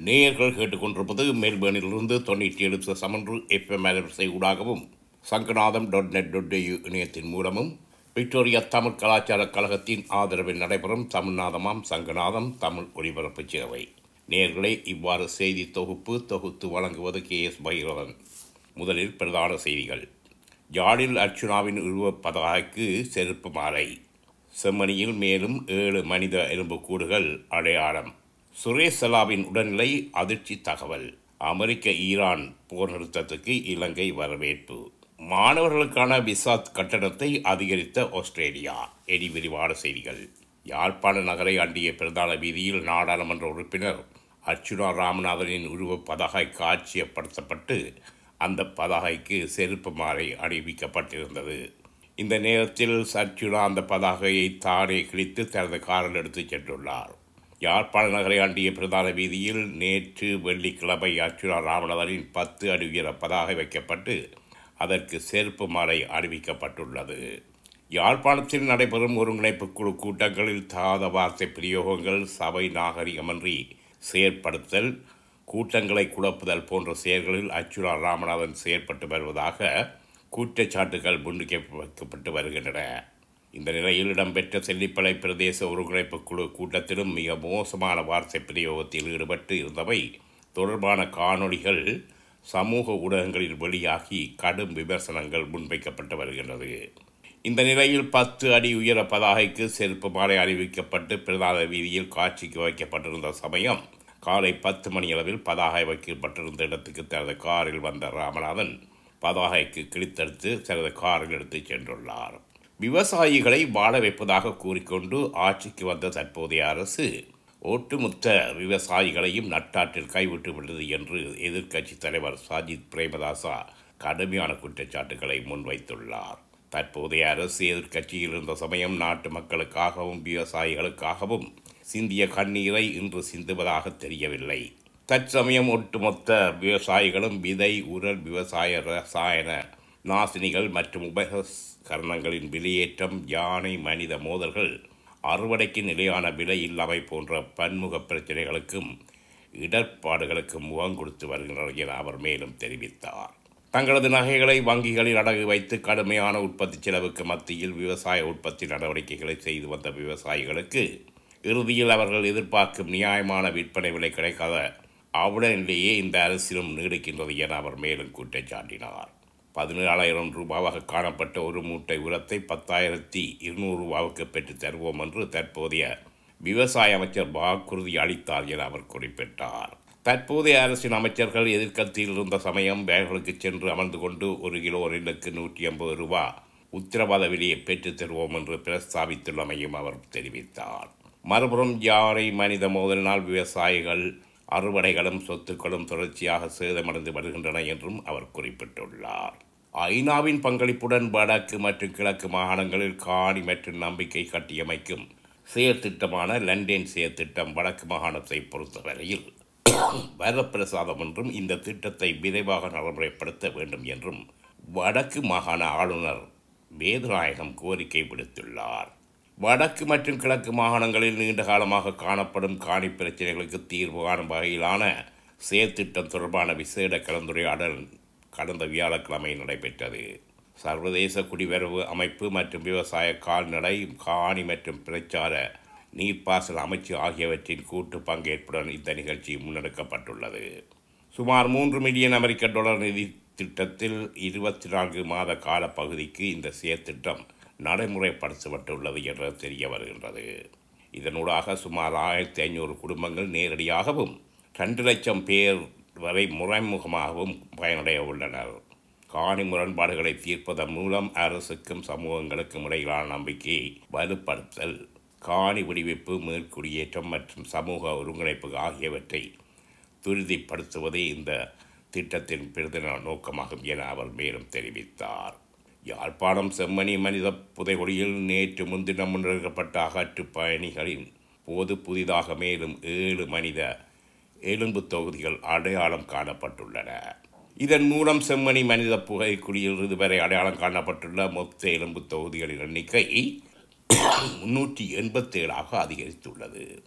நேயர்கள் கேட்டுக்கொண்டிருப்பது மெல்பர்னிலிருந்து தொண்ணூற்றி ஏழு சமன்று எஃப்எம் அலைவரிசை ஊடாகவும் சங்கநாதம் டாட் நெட் டாட் இணையத்தின் மூலமும் விக்டோரியா தமிழ் கலாச்சார கழகத்தின் ஆதரவில் நடைபெறும் தமிழ்நாதமாம் சங்கநாதம் தமிழ் ஒலிபரப்பு சேவை நேயர்களே இவ்வாறு செய்தி தொகுப்பு தொகுத்து வழங்குவது கே எஸ் பைரவன் முதலில் பிரதான செய்திகள் யாழில் அர்ச்சுனாவின் உருவப் பதாகைக்கு செருப்பு மாலை செம்மணியில் மேலும் ஏழு மனித எலும்புக்கூடுகள் அடையாளம் சுரேஷ் சலாவின் உடல்நிலை அதிர்ச்சி தகவல் அமெரிக்க ஈரான் போர் நிறுத்தத்துக்கு இலங்கை வரவேற்பு மாணவர்களுக்கான விசா கட்டணத்தை அதிகரித்த ஆஸ்திரேலியா எடி விரிவான செய்திகள் யாழ்ப்பாண நகரை அண்டிய பிரதான வீதியில் நாடாளுமன்ற உறுப்பினர் அர்ச்சுனா ராமநாதனின் உருவப் பதாகை காட்சியப்படுத்தப்பட்டு அந்த பதாகைக்கு செருப்பு மாலை அணிவிக்கப்பட்டிருந்தது இந்த நேரத்தில் அர்ச்சுனா அந்த பதாகையை தானே கிழித்து தனது காரில் எடுத்துச் சென்றுள்ளார் யாழ்ப்பாண நகரை அண்டிய பிரதான வீதியில் நேற்று வெள்ளிக்கிழமை அர்ச்சுனா ராமநாதனின் பத்து அடி உயர பதாகை வைக்கப்பட்டு அதற்கு செருப்பு மாலை அறிவிக்கப்பட்டுள்ளது யாழ்ப்பாணத்தில் நடைபெறும் ஒருங்கிணைப்பு குழு கூட்டங்களில் தாத வார்த்தை பிரயோகங்கள் சபை நாகரிகமன்றி செயற்படுத்தல் கூட்டங்களை குழப்புதல் போன்ற செயல்களில் அச்சுரா ராமநாதன் செயற்பட்டு வருவதாக குற்றச்சாட்டுகள் முன்னிக்க வைக்கப்பட்டு வருகின்றன இந்த நிலையில் இடம்பெற்ற செல்லிப்பளை பிரதேச ஒருங்கிணைப்பு குழு கூட்டத்திலும் மிக மோசமான வார்த்தை பிரயோகத்தில் ஈடுபட்டு இருந்தவை தொடர்பான காணொளிகள் சமூக ஊடகங்களில் வெளியாகி கடும் விமர்சனங்கள் முன்வைக்கப்பட்டு வருகின்றது இந்த நிலையில் பத்து அடி உயர பதாகைக்கு செருப்பு மாலை அறிவிக்கப்பட்டு பிரதான வீதியில் காட்சிக்கு வைக்கப்பட்டிருந்த சமயம் காலை பத்து மணியளவில் பதாகை வைக்கப்பட்டிருந்த இடத்துக்கு தனது காரில் வந்த ராமநாதன் பதாகைக்கு கிழித்தெடுத்து தனது காரில் எடுத்துச் சென்றுள்ளார் விவசாயிகளை வாழ வைப்பதாக கூறிக்கொண்டு ஆட்சிக்கு வந்த தற்போதைய அரசு ஒட்டுமொத்த விவசாயிகளையும் நட்டாற்றில் கைவிட்டு விட்டது என்று எதிர்க்கட்சி தலைவர் சாஜித் பிரேமதாசா கடுமையான குற்றச்சாட்டுகளை முன்வைத்துள்ளார் தற்போதைய அரசு எதிர்க்கட்சியில் இருந்த சமயம் நாட்டு மக்களுக்காகவும் விவசாயிகளுக்காகவும் சிந்திய கண்ணீரை இன்று சிந்துவதாக தெரியவில்லை தற்சமயம் ஒட்டுமொத்த விவசாயிகளும் விதை உரல் விவசாய ரசாயன நாசினிகள் மற்றும் உபகரணங்களின் வெளியேற்றம் யானை மனித மோதல்கள் அறுவடைக்கு நிலையான விலை இல்லாமை போன்ற பன்முக பிரச்சனைகளுக்கும் இடர்பாடுகளுக்கும் முகம் கொடுத்து வருகின்றனர் என அவர் மேலும் தெரிவித்தார் தங்களது நகைகளை வங்கிகளில் அடகு வைத்து கடுமையான உற்பத்தி செலவுக்கு மத்தியில் விவசாய உற்பத்தி நடவடிக்கைகளை செய்து வந்த விவசாயிகளுக்கு இறுதியில் அவர்கள் எதிர்பார்க்கும் நியாயமான விற்பனை விலை கிடைக்காத அவுடனிலேயே இந்த அரசிலும் நீடிக்கின்றது என அவர் மேலும் குற்றச்சாட்டினார் பதினேழாயிரம் ரூபாவாக காணப்பட்ட ஒரு மூட்டை உரத்தை பத்தாயிரத்தி இருநூறு ரூபாவுக்கு பெற்று தருவோம் என்று தற்போதைய விவசாய அமைச்சர் வாக்குறுதி அளித்தார் என அவர் குறிப்பிட்டார் தற்போதைய அரசின் அமைச்சர்கள் எதிர்க்கட்சியில் இருந்த சமயம் பேர்களுக்கு சென்று அமர்ந்து கொண்டு ஒரு கிலோ நெல்லுக்கு நூற்றி ஐம்பது ரூபா உத்தரவாத விலையை பெற்றுத் தருவோம் என்று பிரஸ்தாபித்துள்ளமையும் அவர் தெரிவித்தார் மறுபுறம் யானை மனித மோதலினால் விவசாயிகள் அறுவடைகளும் சொத்துக்களும் தொடர்ச்சியாக சேதமடைந்து வருகின்றன என்றும் அவர் குறிப்பிட்டுள்ளார் ஐநாவின் பங்களிப்புடன் வடக்கு மற்றும் கிழக்கு மாகாணங்களில் காணி மற்றும் நம்பிக்கை கட்டியமைக்கும் செயற்திட்டமான லண்டன் செயற்திட்டம் வடக்கு மாகாணத்தை பொறுத்தவரையில் வரப்பிரசாதம் என்றும் இந்த திட்டத்தை விரைவாக நடைமுறைப்படுத்த வேண்டும் என்றும் வடக்கு மாகாண ஆளுநர் வேதநாயகம் கோரிக்கை விடுத்துள்ளார் வடக்கு மற்றும் கிழக்கு மாகாணங்களில் நீண்ட காலமாக காணப்படும் காணி பிரச்சனைகளுக்கு தீர்வு காணும் வகையிலான செயற்திட்டம் தொடர்பான விசேட கலந்துரையாடல் கடந்த வியாழக்கிழமை நடைபெற்றது சர்வதேச குடிவரவு அமைப்பு மற்றும் விவசாய கால்நடை காணி மற்றும் பிரச்சார நீர்ப்பாசன அமைச்சு ஆகியவற்றின் கூட்டு பங்கேற்புடன் இந்த நிகழ்ச்சி முன்னெடுக்கப்பட்டுள்ளது சுமார் மூன்று மில்லியன் அமெரிக்க டாலர் நிதி திட்டத்தில் இருபத்தி நான்கு மாத கால பகுதிக்கு இந்த செயற்திட்டம் நடைமுறைப்படுத்தப்பட்டுள்ளது என்று தெரிய வருகின்றது இதனூடாக சுமார் ஆயிரத்தி ஐநூறு குடும்பங்கள் நேரடியாகவும் ரெண்டு லட்சம் பேர் வரை முறைமுகமாகவும் பயனடைய உள்ளனர் காணி முரண்பாடுகளை தீர்ப்பதன் மூலம் அரசுக்கும் சமூகங்களுக்கும் இடையிலான நம்பிக்கையை வலுப்படுத்தல் காணி விடுவிப்பு மேற்குடியேற்றம் மற்றும் சமூக ஒருங்கிணைப்பு ஆகியவற்றை துரிதிப்படுத்துவதே இந்த திட்டத்தின் பிரதான நோக்கமாகும் என அவர் மேலும் தெரிவித்தார் யாழ்ப்பாணம் செம்மணி மனித புதைகுடியில் நேற்று முன்தினம் முன்னெடுக்கப்பட்ட அகற்று பயணிகளின் போது புதிதாக மேலும் ஏழு மனித எலும்பு தொகுதிகள் அடையாளம் காணப்பட்டுள்ளன இதன் மூலம் செம்மணி மனித புகைக்குடியில் இதுவரை அடையாளம் காணப்பட்டுள்ள மொத்த எலும்பு தொகுதிகளின் எண்ணிக்கை முன்னூற்றி எண்பத்தேழாக அதிகரித்துள்ளது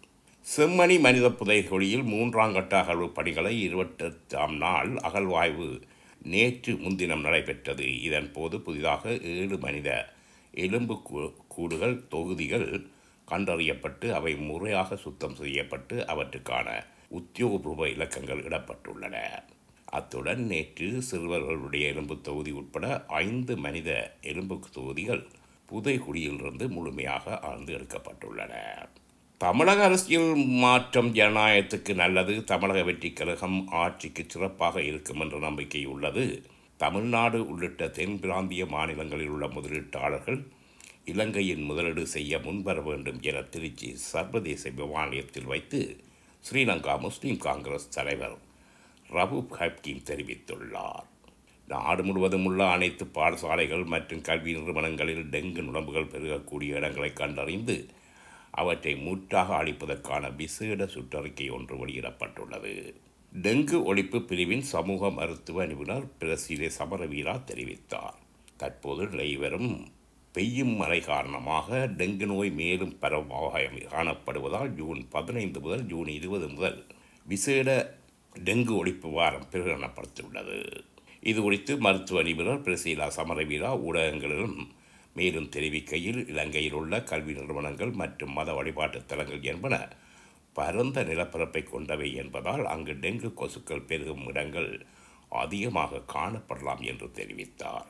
செம்மணி மனித புதைகுழியில் மூன்றாம் கட்ட அகழ்வு பணிகளை இருபத்தெட்டாம் நாள் அகழ்வாய்வு நேற்று முன்தினம் நடைபெற்றது இதன் போது புதிதாக ஏழு மனித எலும்பு கூ- கூடுகள் தொகுதிகள் கண்டறியப்பட்டு அவை முறையாக சுத்தம் செய்யப்பட்டு அவற்றுக்கான உத்தியோகபூர்வ இலக்கங்கள் இடப்பட்டுள்ளன அத்துடன் நேற்று சிறுவர்களுடைய எலும்பு தொகுதி உட்பட ஐந்து மனித எலும்பு தொகுதிகள் புதைகுழியிலிருந்து முழுமையாக ஆழ்ந்து எடுக்கப்பட்டுள்ளன தமிழக அரசியல் மாற்றம் ஜனநாயகத்துக்கு நல்லது தமிழக வெற்றிக் கழகம் ஆட்சிக்கு சிறப்பாக இருக்கும் என்ற நம்பிக்கை உள்ளது தமிழ்நாடு உள்ளிட்ட தென் பிராந்திய மாநிலங்களில் உள்ள முதலீட்டாளர்கள் இலங்கையின் முதலீடு செய்ய முன்வர வேண்டும் என திருச்சி சர்வதேச விமான நிலையத்தில் வைத்து ஸ்ரீலங்கா முஸ்லிம் காங்கிரஸ் தலைவர் ரவூப் ஹக்கீம் தெரிவித்துள்ளார் நாடு முழுவதும் உள்ள அனைத்து பாடசாலைகள் மற்றும் கல்வி நிறுவனங்களில் டெங்கு நுழம்புகள் பெருகக்கூடிய இடங்களை கண்டறிந்து அவற்றை முற்றாக அழிப்பதற்கான விசேட சுற்றறிக்கை ஒன்று வெளியிடப்பட்டுள்ளது டெங்கு ஒழிப்பு பிரிவின் சமூக மருத்துவ நிபுணர் பிரசிலே சமரவீரா தெரிவித்தார் தற்போது நிலைவரும் பெய்யும் மழை காரணமாக டெங்கு நோய் மேலும் பரவமாக காணப்படுவதால் ஜூன் பதினைந்து முதல் ஜூன் இருபது முதல் விசேட டெங்கு ஒழிப்பு வாரம் பிரகடனப்படுத்தியுள்ளது இது குறித்து மருத்துவ நிபுணர் பிரசீலா சமரவீரா ஊடகங்களிலும் மேலும் தெரிவிக்கையில் இலங்கையில் உள்ள கல்வி நிறுவனங்கள் மற்றும் மத வழிபாட்டுத் தலங்கள் என்பன பரந்த நிலப்பரப்பை கொண்டவை என்பதால் அங்கு டெங்கு கொசுக்கள் பெருகும் இடங்கள் அதிகமாக காணப்படலாம் என்று தெரிவித்தார்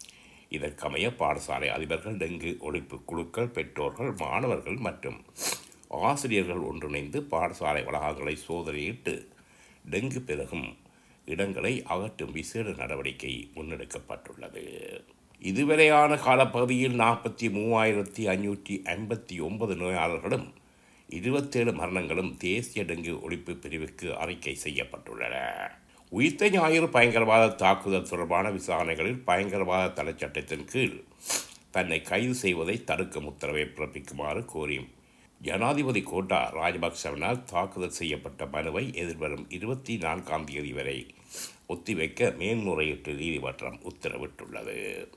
இதற்கமைய பாடசாலை அதிபர்கள் டெங்கு ஒழிப்பு குழுக்கள் பெற்றோர்கள் மாணவர்கள் மற்றும் ஆசிரியர்கள் ஒன்றிணைந்து பாடசாலை வளாகங்களை சோதனையிட்டு டெங்கு பெருகும் இடங்களை அகற்றும் விசேட நடவடிக்கை முன்னெடுக்கப்பட்டுள்ளது இதுவரையான காலப்பகுதியில் நாற்பத்தி மூவாயிரத்தி ஐநூற்றி ஐம்பத்தி ஒன்பது நோயாளர்களும் இருபத்தேழு மரணங்களும் தேசிய டெங்கு ஒழிப்பு பிரிவுக்கு அறிக்கை செய்யப்பட்டுள்ளன உயிர்த்த ஞாயிறு பயங்கரவாத தாக்குதல் தொடர்பான விசாரணைகளில் பயங்கரவாத தடைச்சட்டத்தின் கீழ் தன்னை கைது செய்வதை தடுக்கும் உத்தரவை பிறப்பிக்குமாறு கோரி ஜனாதிபதி கோட்டா ராஜபக்சவினால் தாக்குதல் செய்யப்பட்ட மனுவை எதிர்வரும் இருபத்தி நான்காம் தேதி வரை ஒத்திவைக்க மேல்முறையீட்டு நீதிமன்றம் உத்தரவிட்டுள்ளது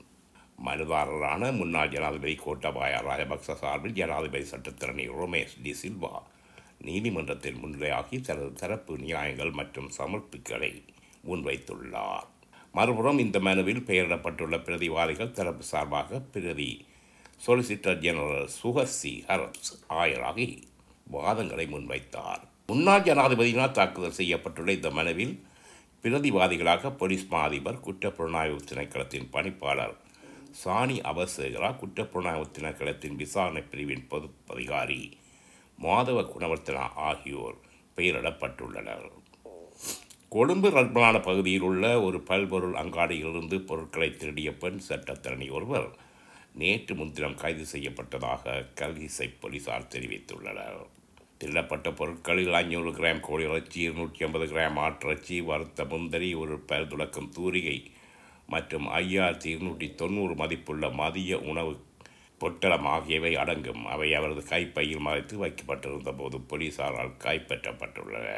மனுதாரரான முன்னாள் ஜனாதிபதி கோட்டாபாய ராஜபக்ச சார்பில் ஜனாதிபதி சட்டத்திரணி ரோமேஷ் டி சில்வா நீதிமன்றத்தில் முன்னிலையாகி தனது தரப்பு நியாயங்கள் மற்றும் சமர்ப்பிக்களை முன்வைத்துள்ளார் மறுபுறம் இந்த மனுவில் பெயரிடப்பட்டுள்ள பிரதிவாதிகள் தரப்பு சார்பாக பிரதி சொலிசிட்டர் ஜெனரல் சுஹர்சி ஹரப்ஸ் ஆயராகி வாதங்களை முன்வைத்தார் முன்னாள் ஜனாதிபதியினால் தாக்குதல் செய்யப்பட்டுள்ள இந்த மனுவில் பிரதிவாதிகளாக போலீஸ் மா அதிபர் குற்றப்புலனாய்வு திணைக்களத்தின் பணிப்பாளர் சாணி அவசேகரா குற்றப்புலனாய்வு திணைக்களத்தின் விசாரணை பிரிவின் பொது அதிகாரி மாதவ குணவர்த்தனா ஆகியோர் பெயரிடப்பட்டுள்ளனர் கொழும்பு ரத்மலான பகுதியில் உள்ள ஒரு பல்பொருள் அங்காடியிலிருந்து பொருட்களை திருடிய பெண் சட்டத்தரணி ஒருவர் நேற்று முன்தினம் கைது செய்யப்பட்டதாக கல்கிசை போலீசார் தெரிவித்துள்ளனர் திருடப்பட்ட பொருட்களில் ஐநூறு கிராம் கோழி இறைச்சி இருநூற்றி ஐம்பது கிராம் ஆட்டிறைச்சி வறுத்த முந்தரி ஒரு பல் துளக்கும் தூரிகை மற்றும் ஐயாயிரத்தி இருநூற்றி தொண்ணூறு மதிப்புள்ள மதிய உணவு பொட்டலம் ஆகியவை அடங்கும் அவை அவரது கைப்பையில் மறைத்து வைக்கப்பட்டிருந்த போது போலீசாரால் கைப்பற்றப்பட்டுள்ளன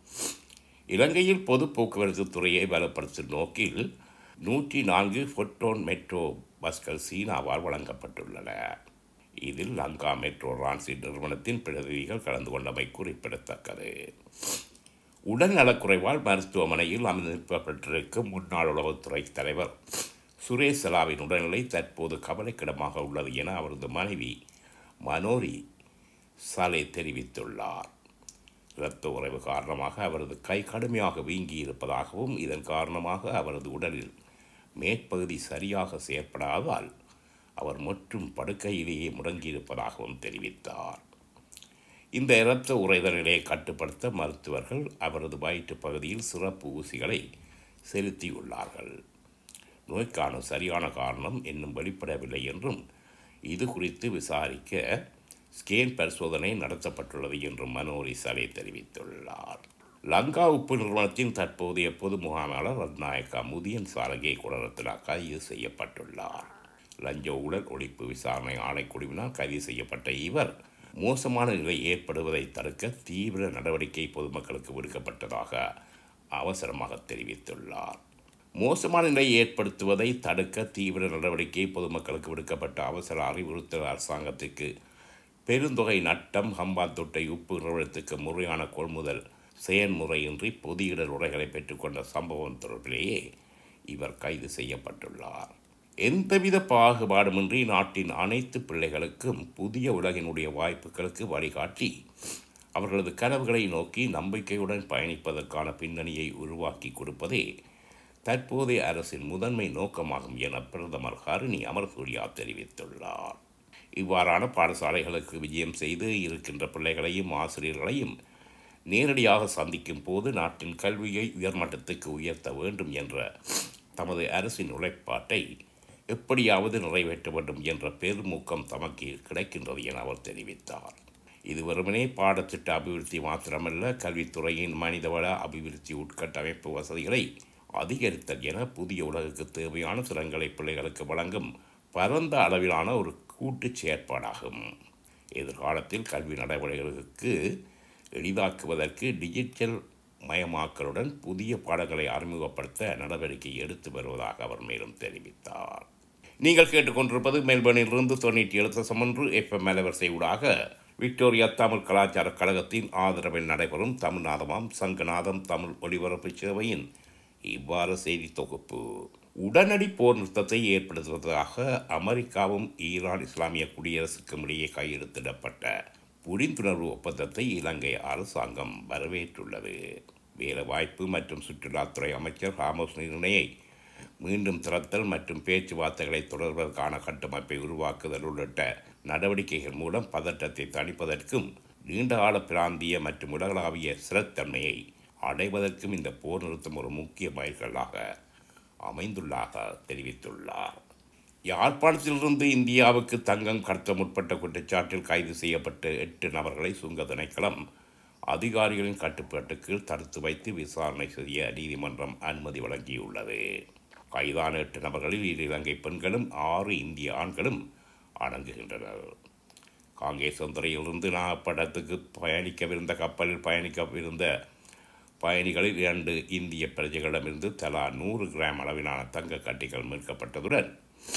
இலங்கையில் பொது போக்குவரத்து துறையை பலப்படுத்தும் நோக்கில் நூற்றி நான்கு ஃபொட்டோன் மெட்ரோ பஸ்கள் சீனாவால் வழங்கப்பட்டுள்ளன இதில் லங்கா மெட்ரோ ரான்சிட் நிறுவனத்தின் பிரதிநிதிகள் கலந்து கொண்டமை குறிப்பிடத்தக்கது உடல் நலக்குறைவால் மருத்துவமனையில் அனுமதிக்கப்பட்டிருக்கும் முன்னாள் உளவுத்துறை தலைவர் சுரேஷ் சலாவின் உடல்நிலை தற்போது கவலைக்கிடமாக உள்ளது என அவரது மனைவி மனோரி சலே தெரிவித்துள்ளார் இரத்த உறைவு காரணமாக அவரது கை கடுமையாக வீங்கி இருப்பதாகவும் இதன் காரணமாக அவரது உடலில் மேற்பகுதி சரியாக செயற்படாதால் அவர் மற்றும் படுக்கையிலேயே முடங்கியிருப்பதாகவும் தெரிவித்தார் இந்த இரத்த உறைதல் நிலையை கட்டுப்படுத்த மருத்துவர்கள் அவரது வயிற்று பகுதியில் சிறப்பு ஊசிகளை செலுத்தியுள்ளார்கள் நோய்க்கான சரியான காரணம் இன்னும் வெளிப்படவில்லை என்றும் இது குறித்து விசாரிக்க ஸ்கேன் பரிசோதனை நடத்தப்பட்டுள்ளது என்றும் மனோரி சலே தெரிவித்துள்ளார் லங்கா உப்பு நிறுவனத்தின் தற்போதைய பொது முகாமையாளர் ரத்நாயக்கா முதியன் சாரகே குணரத்னா கைது செய்யப்பட்டுள்ளார் லஞ்ச ஊழல் ஒழிப்பு விசாரணை ஆணைக்குழுவினால் கைது செய்யப்பட்ட இவர் மோசமான நிலை ஏற்படுவதை தடுக்க தீவிர நடவடிக்கை பொதுமக்களுக்கு விடுக்கப்பட்டதாக அவசரமாக தெரிவித்துள்ளார் மோசமான நிலை ஏற்படுத்துவதை தடுக்க தீவிர நடவடிக்கை பொதுமக்களுக்கு விடுக்கப்பட்ட அவசர அறிவுறுத்தல் அரசாங்கத்துக்கு பெருந்தொகை நட்டம் ஹம்பாந்தோட்டை உப்பு நிறுவனத்துக்கு முறையான கொள்முதல் செயன்முறையின்றி பொதியிடல் உரைகளை பெற்றுக்கொண்ட சம்பவம் தொடர்பிலேயே இவர் கைது செய்யப்பட்டுள்ளார் எந்தவித பாகுபாடுமின்றி நாட்டின் அனைத்து பிள்ளைகளுக்கும் புதிய உலகினுடைய வாய்ப்புகளுக்கு வழிகாட்டி அவர்களது கனவுகளை நோக்கி நம்பிக்கையுடன் பயணிப்பதற்கான பின்னணியை உருவாக்கி கொடுப்பதே தற்போதைய அரசின் முதன்மை நோக்கமாகும் என பிரதமர் ஹரிணி அமர்சூரியா தெரிவித்துள்ளார் இவ்வாறான பாடசாலைகளுக்கு விஜயம் செய்து இருக்கின்ற பிள்ளைகளையும் ஆசிரியர்களையும் நேரடியாக சந்திக்கும் போது நாட்டின் கல்வியை உயர்மட்டத்துக்கு உயர்த்த வேண்டும் என்ற தமது அரசின் உழைப்பாட்டை எப்படியாவது நிறைவேற்ற வேண்டும் என்ற பெருமூக்கம் தமக்கு கிடைக்கின்றது என அவர் தெரிவித்தார் இது வெறுமனே பாடத்திட்ட அபிவிருத்தி மாத்திரமல்ல கல்வித்துறையின் மனிதவள அபிவிருத்தி உட்கட்டமைப்பு வசதிகளை அதிகரித்தல் என புதிய உலகுக்கு தேவையான திறன்களை பிள்ளைகளுக்கு வழங்கும் பரந்த அளவிலான ஒரு கூட்டுச் செயற்பாடாகும் எதிர்காலத்தில் கல்வி நடைமுறைகளுக்கு எளிதாக்குவதற்கு டிஜிட்டல் மயமாக்கலுடன் புதிய பாடங்களை அறிமுகப்படுத்த நடவடிக்கை எடுத்து வருவதாக அவர் மேலும் தெரிவித்தார் நீங்கள் கேட்டுக்கொண்டிருப்பது மெல்பர்னிலிருந்து தொண்ணூற்றி எழுத்து சமன்று எஃப்எம் அலைவரிசை ஊடாக விக்டோரியா தமிழ் கலாச்சார கழகத்தின் ஆதரவில் நடைபெறும் தமிழ்நாதமாம் சங்கநாதம் தமிழ் ஒலிபரப்பு சேவையின் இவ்வாறு செய்தி தொகுப்பு உடனடி போர் நிறுத்தத்தை ஏற்படுத்துவதாக அமெரிக்காவும் ஈரான் இஸ்லாமிய குடியரசுக்கும் இடையே கையெழுத்திடப்பட்ட புரிந்துணர்வு ஒப்பந்தத்தை இலங்கை அரசாங்கம் வரவேற்றுள்ளது வேலைவாய்ப்பு மற்றும் சுற்றுலாத்துறை அமைச்சர் ராமோஸ் நிர்ணயை மீண்டும் திறத்தல் மற்றும் பேச்சுவார்த்தைகளை தொடர்வதற்கான கட்டமைப்பை உருவாக்குதல் உள்ளிட்ட நடவடிக்கைகள் மூலம் பதட்டத்தை தணிப்பதற்கும் நீண்டகால பிராந்திய மற்றும் உலகளாவிய ஸ்திரத்தன்மையை அடைவதற்கும் இந்த போர் நிறுத்தம் ஒரு முக்கிய மைல்கல்லாக அமைந்துள்ளதாக தெரிவித்துள்ளார் யாழ்ப்பாணத்திலிருந்து இந்தியாவுக்கு தங்கம் கடத்த முற்பட்ட குற்றச்சாட்டில் கைது செய்யப்பட்ட எட்டு நபர்களை சுங்க திணைக்களம் அதிகாரிகளின் கட்டுப்பாட்டுக்கு தடுத்து வைத்து விசாரணை செய்ய நீதிமன்றம் அனுமதி வழங்கியுள்ளது கைதான எட்டு நபர்களில் இரு இலங்கை பெண்களும் ஆறு இந்திய ஆண்களும் அடங்குகின்றனர் காங்கேசந்துறையிலிருந்து நாகப்படத்துக்கு பயணிக்கவிருந்த கப்பலில் பயணிக்கவிருந்த பயணிகளில் இரண்டு இந்திய பிரஜைகளிடமிருந்து தலா நூறு கிராம் அளவிலான தங்க கட்டிகள் மீட்கப்பட்டதுடன்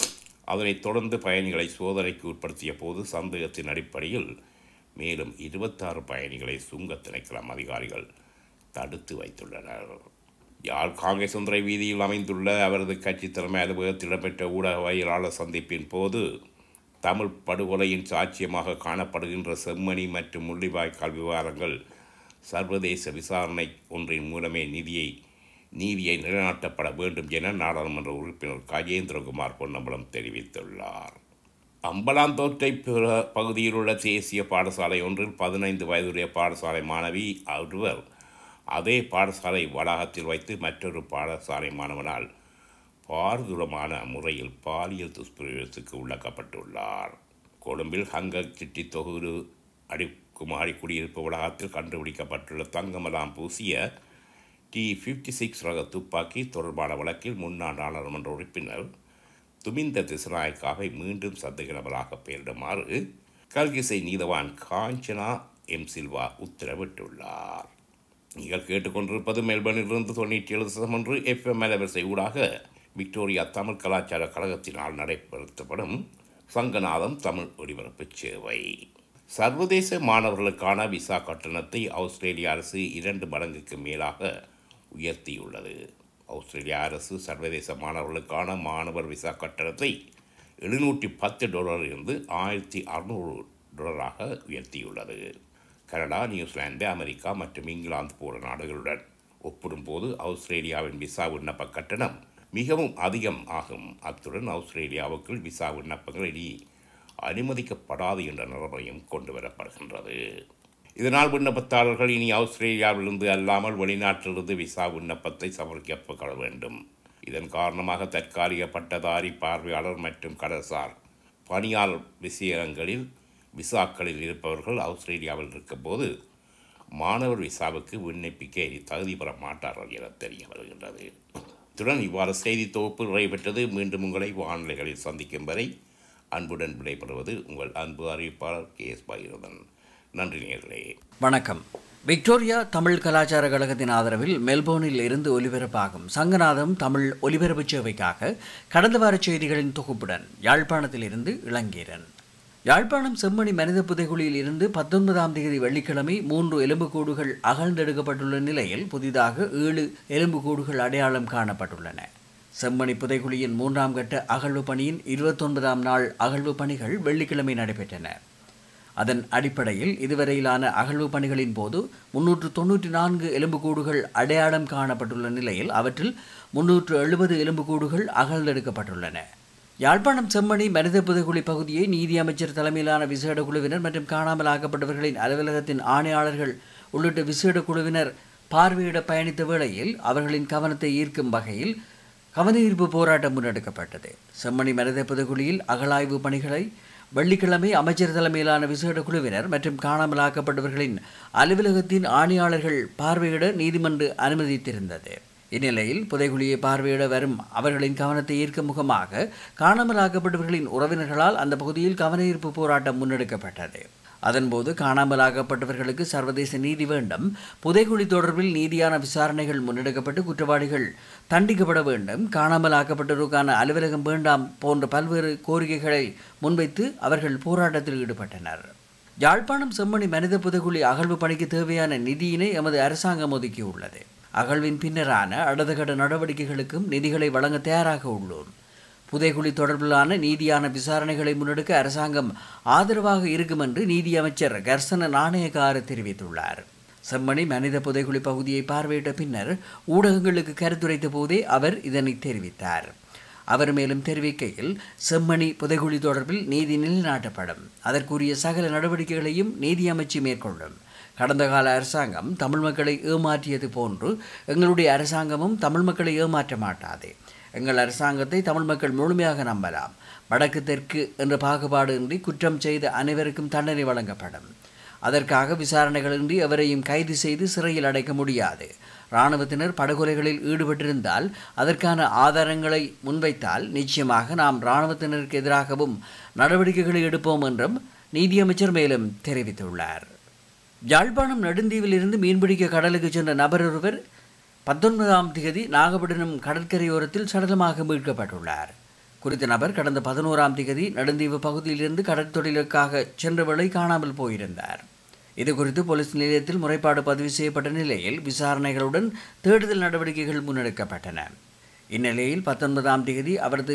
அதனைத் தொடர்ந்து பயணிகளை சோதனைக்கு உட்படுத்திய போது சந்தேகத்தின் அடிப்படையில் மேலும் இருபத்தாறு பயணிகளை சுங்க திணைக்களம் அதிகாரிகள் தடுத்து வைத்துள்ளனர் யாழ் காங்கேசுந்தரை வீதியில் அமைந்துள்ள அவரது கட்சி தலைமை அலுவலகத்தில் இடம்பெற்ற ஊடகவியலாளர் சந்திப்பின் போது தமிழ் படுகொலையின் சாட்சியமாக காணப்படுகின்ற செம்மணி மற்றும் முள்ளிவாய்க்கால் விவகாரங்கள் சர்வதேச விசாரணை ஒன்றின் மூலமே நிதியை நீதியை நிலைநாட்டப்பட வேண்டும் என நாடாளுமன்ற உறுப்பினர் கஜேந்திரகுமார் பொன்னம்பலம் தெரிவித்துள்ளார் அம்பலாந்தோட்டை பிற பகுதியில் உள்ள தேசிய பாடசாலை ஒன்றில் பதினைந்து வயதுடைய பாடசாலை மாணவி ஒருவர் அதே பாடசாலை வளாகத்தில் வைத்து மற்றொரு பாடசாலை மாணவனால் பாரதூரமான முறையில் பாலியல் துஷ்பிரயோகத்துக்கு உள்ளக்கப்பட்டுள்ளார் கொழும்பில் ஹங்க சிட்டி தொகுடு அடிக்குமாரி குடியிருப்பு வளாகத்தில் கண்டுபிடிக்கப்பட்டுள்ள தங்கமலாம் பூசிய டி ஃபிஃப்டி சிக்ஸ் ரக துப்பாக்கி தொடர்பான வழக்கில் முன்னாள் நாடாளுமன்ற உறுப்பினர் துமிந்த திசநாயக்காவை மீண்டும் சந்தேக நபராக பெயரிடுமாறு கல்கிசை நீதவான் காஞ்சனா எம் சில்வா உத்தரவிட்டுள்ளார் நீங்கள் கேட்டுக்கொண்டிருப்பது மெல்பர்னிலிருந்து தொண்ணூற்றி ஏழு சதமன்று எஃப்எம் அலைவரிசை ஊடாக விக்டோரியா தமிழ் கலாச்சார கழகத்தினால் நடைபெறுத்தப்படும் சங்கநாதம் தமிழ் ஒலிபரப்பு சேவை சர்வதேச மாணவர்களுக்கான விசா கட்டணத்தை ஆஸ்திரேலிய அரசு இரண்டு மடங்குக்கு மேலாக உயர்த்தியுள்ளது ஆஸ்திரேலிய அரசு சர்வதேச மாணவர்களுக்கான மாணவர் விசா கட்டணத்தை எழுநூற்றி பத்து டாலர் இருந்து ஆயிரத்தி அறுநூறு டாலராக உயர்த்தியுள்ளது கனடா நியூசிலாந்து அமெரிக்கா மற்றும் இங்கிலாந்து போன்ற நாடுகளுடன் ஒப்பிடும்போது ஆஸ்திரேலியாவின் விசா விண்ணப்ப கட்டணம் மிகவும் அதிகம் ஆகும் அத்துடன் ஆஸ்திரேலியாவுக்குள் விசா விண்ணப்பங்கள் இனி அனுமதிக்கப்படாது என்ற நிலைமையும் கொண்டு வரப்படுகின்றது இதனால் விண்ணப்பதாரர்கள் இனி ஆஸ்திரேலியாவிலிருந்து அல்லாமல் வெளிநாட்டிலிருந்து விசா விண்ணப்பத்தை சமர்ப்பிக்க வேண்டும் இதன் காரணமாக தற்காலிக பட்டதாரி பார்வையாளர் மற்றும் கடற்சார் பணியாளர் விஷயங்களில் விசாக்களில் இருப்பவர்கள் ஆஸ்திரேலியாவில் இருக்கும்போது மாணவர் விசாவுக்கு விண்ணப்பிக்க இனி தகுதி பெற மாட்டார்கள் என தெரிய வருகின்றது இத்துடன் இவ்வாறு செய்தி தொகுப்பு நிறைவேற்றது மீண்டும் உங்களை வானிலைகளில் சந்திக்கும் வரை அன்புடன் விடைபெறுவது உங்கள் அன்பு அறிவிப்பாளர் கே எஸ் பகிரதன் நன்றி நேர்களே வணக்கம் விக்டோரியா தமிழ் கலாச்சார கழகத்தின் ஆதரவில் மெல்போர்னில் இருந்து ஒலிபரப்பாகும் சங்கநாதம் தமிழ் ஒலிபரப்பு சேவைக்காக கடந்த வார செய்திகளின் தொகுப்புடன் யாழ்ப்பாணத்தில் இருந்து இளங்கீரன் யாழ்ப்பாணம் செம்மணி மனித புதைகுழியில் இருந்து பத்தொன்பதாம் தேதி வெள்ளிக்கிழமை மூன்று எலும்புக்கூடுகள் அகழ்ந்தெடுக்கப்பட்டுள்ள நிலையில் புதிதாக ஏழு எலும்புக்கூடுகள் அடையாளம் காணப்பட்டுள்ளன செம்மணி புதைகுழியின் மூன்றாம் கட்ட அகழ்வு பணியின் இருபத்தொன்பதாம் நாள் அகழ்வு பணிகள் வெள்ளிக்கிழமை நடைபெற்றன அதன் அடிப்படையில் இதுவரையிலான அகழ்வு பணிகளின் போது முன்னூற்று தொன்னூற்றி நான்கு எலும்புக்கூடுகள் அடையாளம் காணப்பட்டுள்ள நிலையில் அவற்றில் முன்னூற்று எழுபது எலும்புக்கூடுகள் அகழ்ந்தெடுக்கப்பட்டுள்ளன யாழ்ப்பாணம் செம்மணி மனித புதைகுழி பகுதியை நீதி அமைச்சர் தலைமையிலான விசேட குழுவினர் மற்றும் காணாமல் ஆக்கப்பட்டவர்களின் அலுவலகத்தின் ஆணையாளர்கள் உள்ளிட்ட விசேட குழுவினர் பார்வையிட பயணித்த வேளையில் அவர்களின் கவனத்தை ஈர்க்கும் வகையில் கவனஈர்ப்பு போராட்டம் முன்னெடுக்கப்பட்டது செம்மணி மனித புதைகுழியில் அகழாய்வு பணிகளை வெள்ளிக்கிழமை அமைச்சர் தலைமையிலான விசேட குழுவினர் மற்றும் காணாமலாக்கப்பட்டவர்களின் அலுவலகத்தின் ஆணையாளர்கள் பார்வையிட நீதிமன்றம் அனுமதித்திருந்தது இந்நிலையில் புதைகுழியை பார்வையிட வரும் அவர்களின் கவனத்தை ஈர்க்கும் முகமாக காணாமலாக்கப்பட்டவர்களின் உறவினர்களால் அந்த பகுதியில் கவனஈர்ப்பு போராட்டம் முன்னெடுக்கப்பட்டது அதன்போது காணாமலாக்கப்பட்டவர்களுக்கு சர்வதேச நீதி வேண்டும் புதைகுழி தொடர்பில் நீதியான விசாரணைகள் முன்னெடுக்கப்பட்டு குற்றவாளிகள் தண்டிக்கப்பட வேண்டும் காணாமலாக்கப்பட்டோருக்கான அலுவலகம் வேண்டாம் போன்ற பல்வேறு கோரிக்கைகளை முன்வைத்து அவர்கள் போராட்டத்தில் ஈடுபட்டனர் யாழ்ப்பாணம் செம்மணி மனித புதைகுழி அகழ்வு பணிக்கு தேவையான நிதியினை எமது அரசாங்கம் ஒதுக்கியுள்ளது அகழ்வின் பின்னரான அடுத்தகட்ட நடவடிக்கைகளுக்கும் நிதிகளை வழங்க தயாராக உள்ளோம் புதைகுழி தொடர்பிலான நீதியான விசாரணைகளை முன்னெடுக்க அரசாங்கம் ஆதரவாக இருக்கும் என்று நீதி அமைச்சர் கர்சன நாணயக்கார தெரிவித்துள்ளார் செம்மணி மனித புதைகுழி பகுதியை பார்வையிட்ட பின்னர் ஊடகங்களுக்கு கருத்துரைத்த போதே அவர் இதனை தெரிவித்தார் அவர் மேலும் தெரிவிக்கையில் செம்மணி புதைகுழி தொடர்பில் நீதி நிலைநாட்டப்படும் அதற்குரிய சகல நடவடிக்கைகளையும் நீதி அமைச்சு மேற்கொள்ளும் கடந்த கால அரசாங்கம் தமிழ் மக்களை ஏமாற்றியது போன்று எங்களுடைய அரசாங்கமும் தமிழ் மக்களை ஏமாற்ற மாட்டாது எங்கள் அரசாங்கத்தை தமிழ் மக்கள் முழுமையாக நம்பலாம் வடக்கு தெற்கு என்ற பாகுபாடு இன்றி குற்றம் செய்த அனைவருக்கும் தண்டனை வழங்கப்படும் அதற்காக விசாரணைகளின்றி எவரையும் கைது செய்து சிறையில் அடைக்க முடியாது இராணுவத்தினர் படுகொலைகளில் ஈடுபட்டிருந்தால் அதற்கான ஆதாரங்களை முன்வைத்தால் நிச்சயமாக நாம் இராணுவத்தினருக்கு எதிராகவும் நடவடிக்கைகளை எடுப்போம் என்றும் நீதியமைச்சர் மேலும் தெரிவித்துள்ளார் யாழ்ப்பாணம் நெடுந்தீவிலிருந்து மீன்பிடிக்க கடலுக்கு சென்ற நபர் ஒருவர் பத்தொன்பதாம் தேதி நாகப்பட்டினம் கடற்கரையோரத்தில் சடலமாக மீட்கப்பட்டுள்ளார் குறித்த நபர் கடந்த பதினோராம் தேதி நெடுந்தீவு பகுதியிலிருந்து கடற்தொழிலுக்காக சென்ற வேளை காணாமல் போயிருந்தார் இது குறித்து போலீஸ் நிலையத்தில் முறைப்பாடு பதிவு செய்யப்பட்ட நிலையில் விசாரணைகளுடன் தேடுதல் நடவடிக்கைகள் முன்னெடுக்கப்பட்டன இந்நிலையில் பத்தொன்பதாம் தேதி அவரது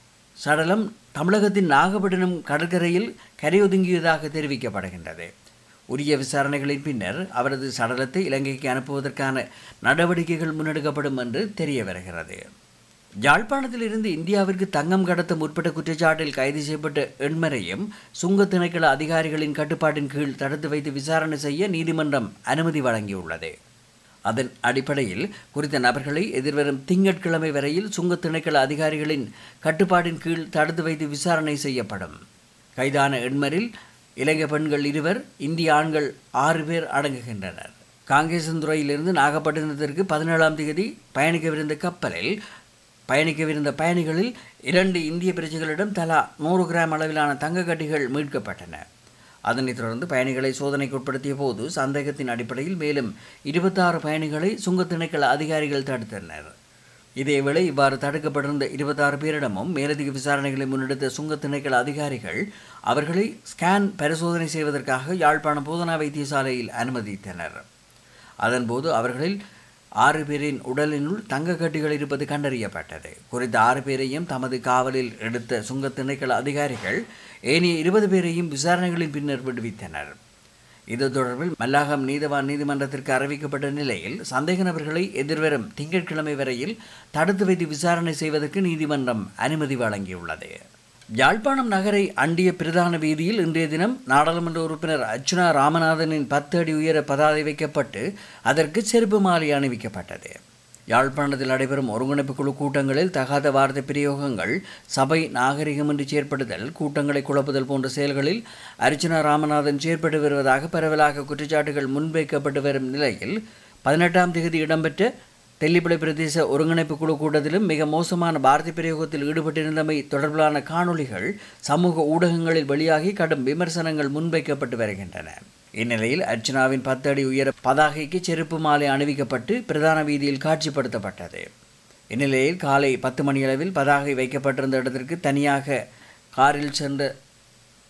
சடலம் தமிழகத்தின் நாகப்பட்டினம் கடற்கரையில் கரையொதுங்கியதாக தெரிவிக்கப்படுகின்றது உரிய விசாரணைகளின் பின்னர் அவரது சடலத்தை இலங்கைக்கு அனுப்புவதற்கான நடவடிக்கைகள் முன்னெடுக்கப்படும் என்று தெரிய வருகிறது யாழ்ப்பாணத்திலிருந்து இந்தியாவிற்கு தங்கம் கடத்த முற்பட்ட குற்றச்சாட்டில் கைது செய்யப்பட்ட எண்மரையும் சுங்க திணைக்கள அதிகாரிகளின் கட்டுப்பாட்டின் கீழ் தடுத்து வைத்து விசாரணை செய்ய நீதிமன்றம் அனுமதி வழங்கியுள்ளது அதன் அடிப்படையில் குறித்த நபர்களை எதிர்வரும் திங்கட்கிழமை வரையில் சுங்க திணைக்கள அதிகாரிகளின் கட்டுப்பாட்டின் கீழ் தடுத்து வைத்து விசாரணை செய்யப்படும் கைதான எண்மரில் இலங்கை பெண்கள் இருவர் இந்திய ஆண்கள் ஆறு பேர் அடங்குகின்றனர் காங்கேசந்துறையிலிருந்து நாகப்பட்டினத்திற்கு பதினேழாம் தேதி பயணிக்கவிருந்த கப்பலில் பயணிக்கவிருந்த பயணிகளில் இரண்டு இந்திய பிரஜைகளிடம் தலா நூறு கிராம் அளவிலான தங்க கட்டிகள் மீட்கப்பட்டன அதனைத் தொடர்ந்து பயணிகளை சோதனைக்கு உட்படுத்திய போது சந்தேகத்தின் அடிப்படையில் மேலும் இருபத்தாறு பயணிகளை சுங்கத் திணைக்கள அதிகாரிகள் தடுத்தனர் இதேவேளை இவ்வாறு தடுக்கப்பட்டிருந்த இருபத்தாறு பேரிடமும் மேலதிக விசாரணைகளை முன்னெடுத்த சுங்கத் திணைக்கள அதிகாரிகள் அவர்களை ஸ்கேன் பரிசோதனை செய்வதற்காக யாழ்ப்பாணம் போதனா வைத்தியசாலையில் அனுமதித்தனர் அதன்போது அவர்களில் ஆறு பேரின் உடலினுள் தங்க கட்டிகள் இருப்பது கண்டறியப்பட்டது குறித்த ஆறு பேரையும் தமது காவலில் எடுத்த சுங்கத் திணைக்கள அதிகாரிகள் ஏனைய இருபது பேரையும் விசாரணைகளின் பின்னர் விடுவித்தனர் இது தொடர்பில் மல்லாகம் நீதவான் நீதிமன்றத்திற்கு அறிவிக்கப்பட்ட நிலையில் சந்தேக நபர்களை எதிர்வரும் திங்கட்கிழமை வரையில் தடுத்து வைத்து விசாரணை செய்வதற்கு நீதிமன்றம் அனுமதி வழங்கியுள்ளது யாழ்ப்பாணம் நகரை அண்டிய பிரதான வீதியில் இன்றைய தினம் நாடாளுமன்ற உறுப்பினர் அர்ச்சுனா ராமநாதனின் பத்து அடி உயர பதாதை வைக்கப்பட்டு அதற்கு செருப்பு மாலை அணிவிக்கப்பட்டது யாழ்ப்பாணத்தில் நடைபெறும் ஒருங்கிணைப்பு குழு கூட்டங்களில் தகாத வார்த்தை பிரயோகங்கள் சபை நாகரிகமின்றி செயற்படுதல் கூட்டங்களை குழப்புதல் போன்ற செயல்களில் அர்ச்சனா ராமநாதன் செயற்பட்டு வருவதாக பரவலாக குற்றச்சாட்டுகள் முன்வைக்கப்பட்டு வரும் நிலையில் பதினெட்டாம் தேதி இடம்பெற்ற தெல்லிப்பளை பிரதேச ஒருங்கிணைப்பு குழு கூட்டத்திலும் மிக மோசமான பாரதி பிரயோகத்தில் ஈடுபட்டிருந்தமை தொடர்பிலான காணொளிகள் சமூக ஊடகங்களில் வெளியாகி கடும் விமர்சனங்கள் முன்வைக்கப்பட்டு வருகின்றன இந்நிலையில் அர்ச்சனாவின் பத்து அடி உயர பதாகைக்கு செருப்பு மாலை அணிவிக்கப்பட்டு பிரதான வீதியில் காட்சிப்படுத்தப்பட்டது இந்நிலையில் காலை பத்து மணியளவில் பதாகை வைக்கப்பட்டிருந்த இடத்திற்கு தனியாக காரில் சென்ற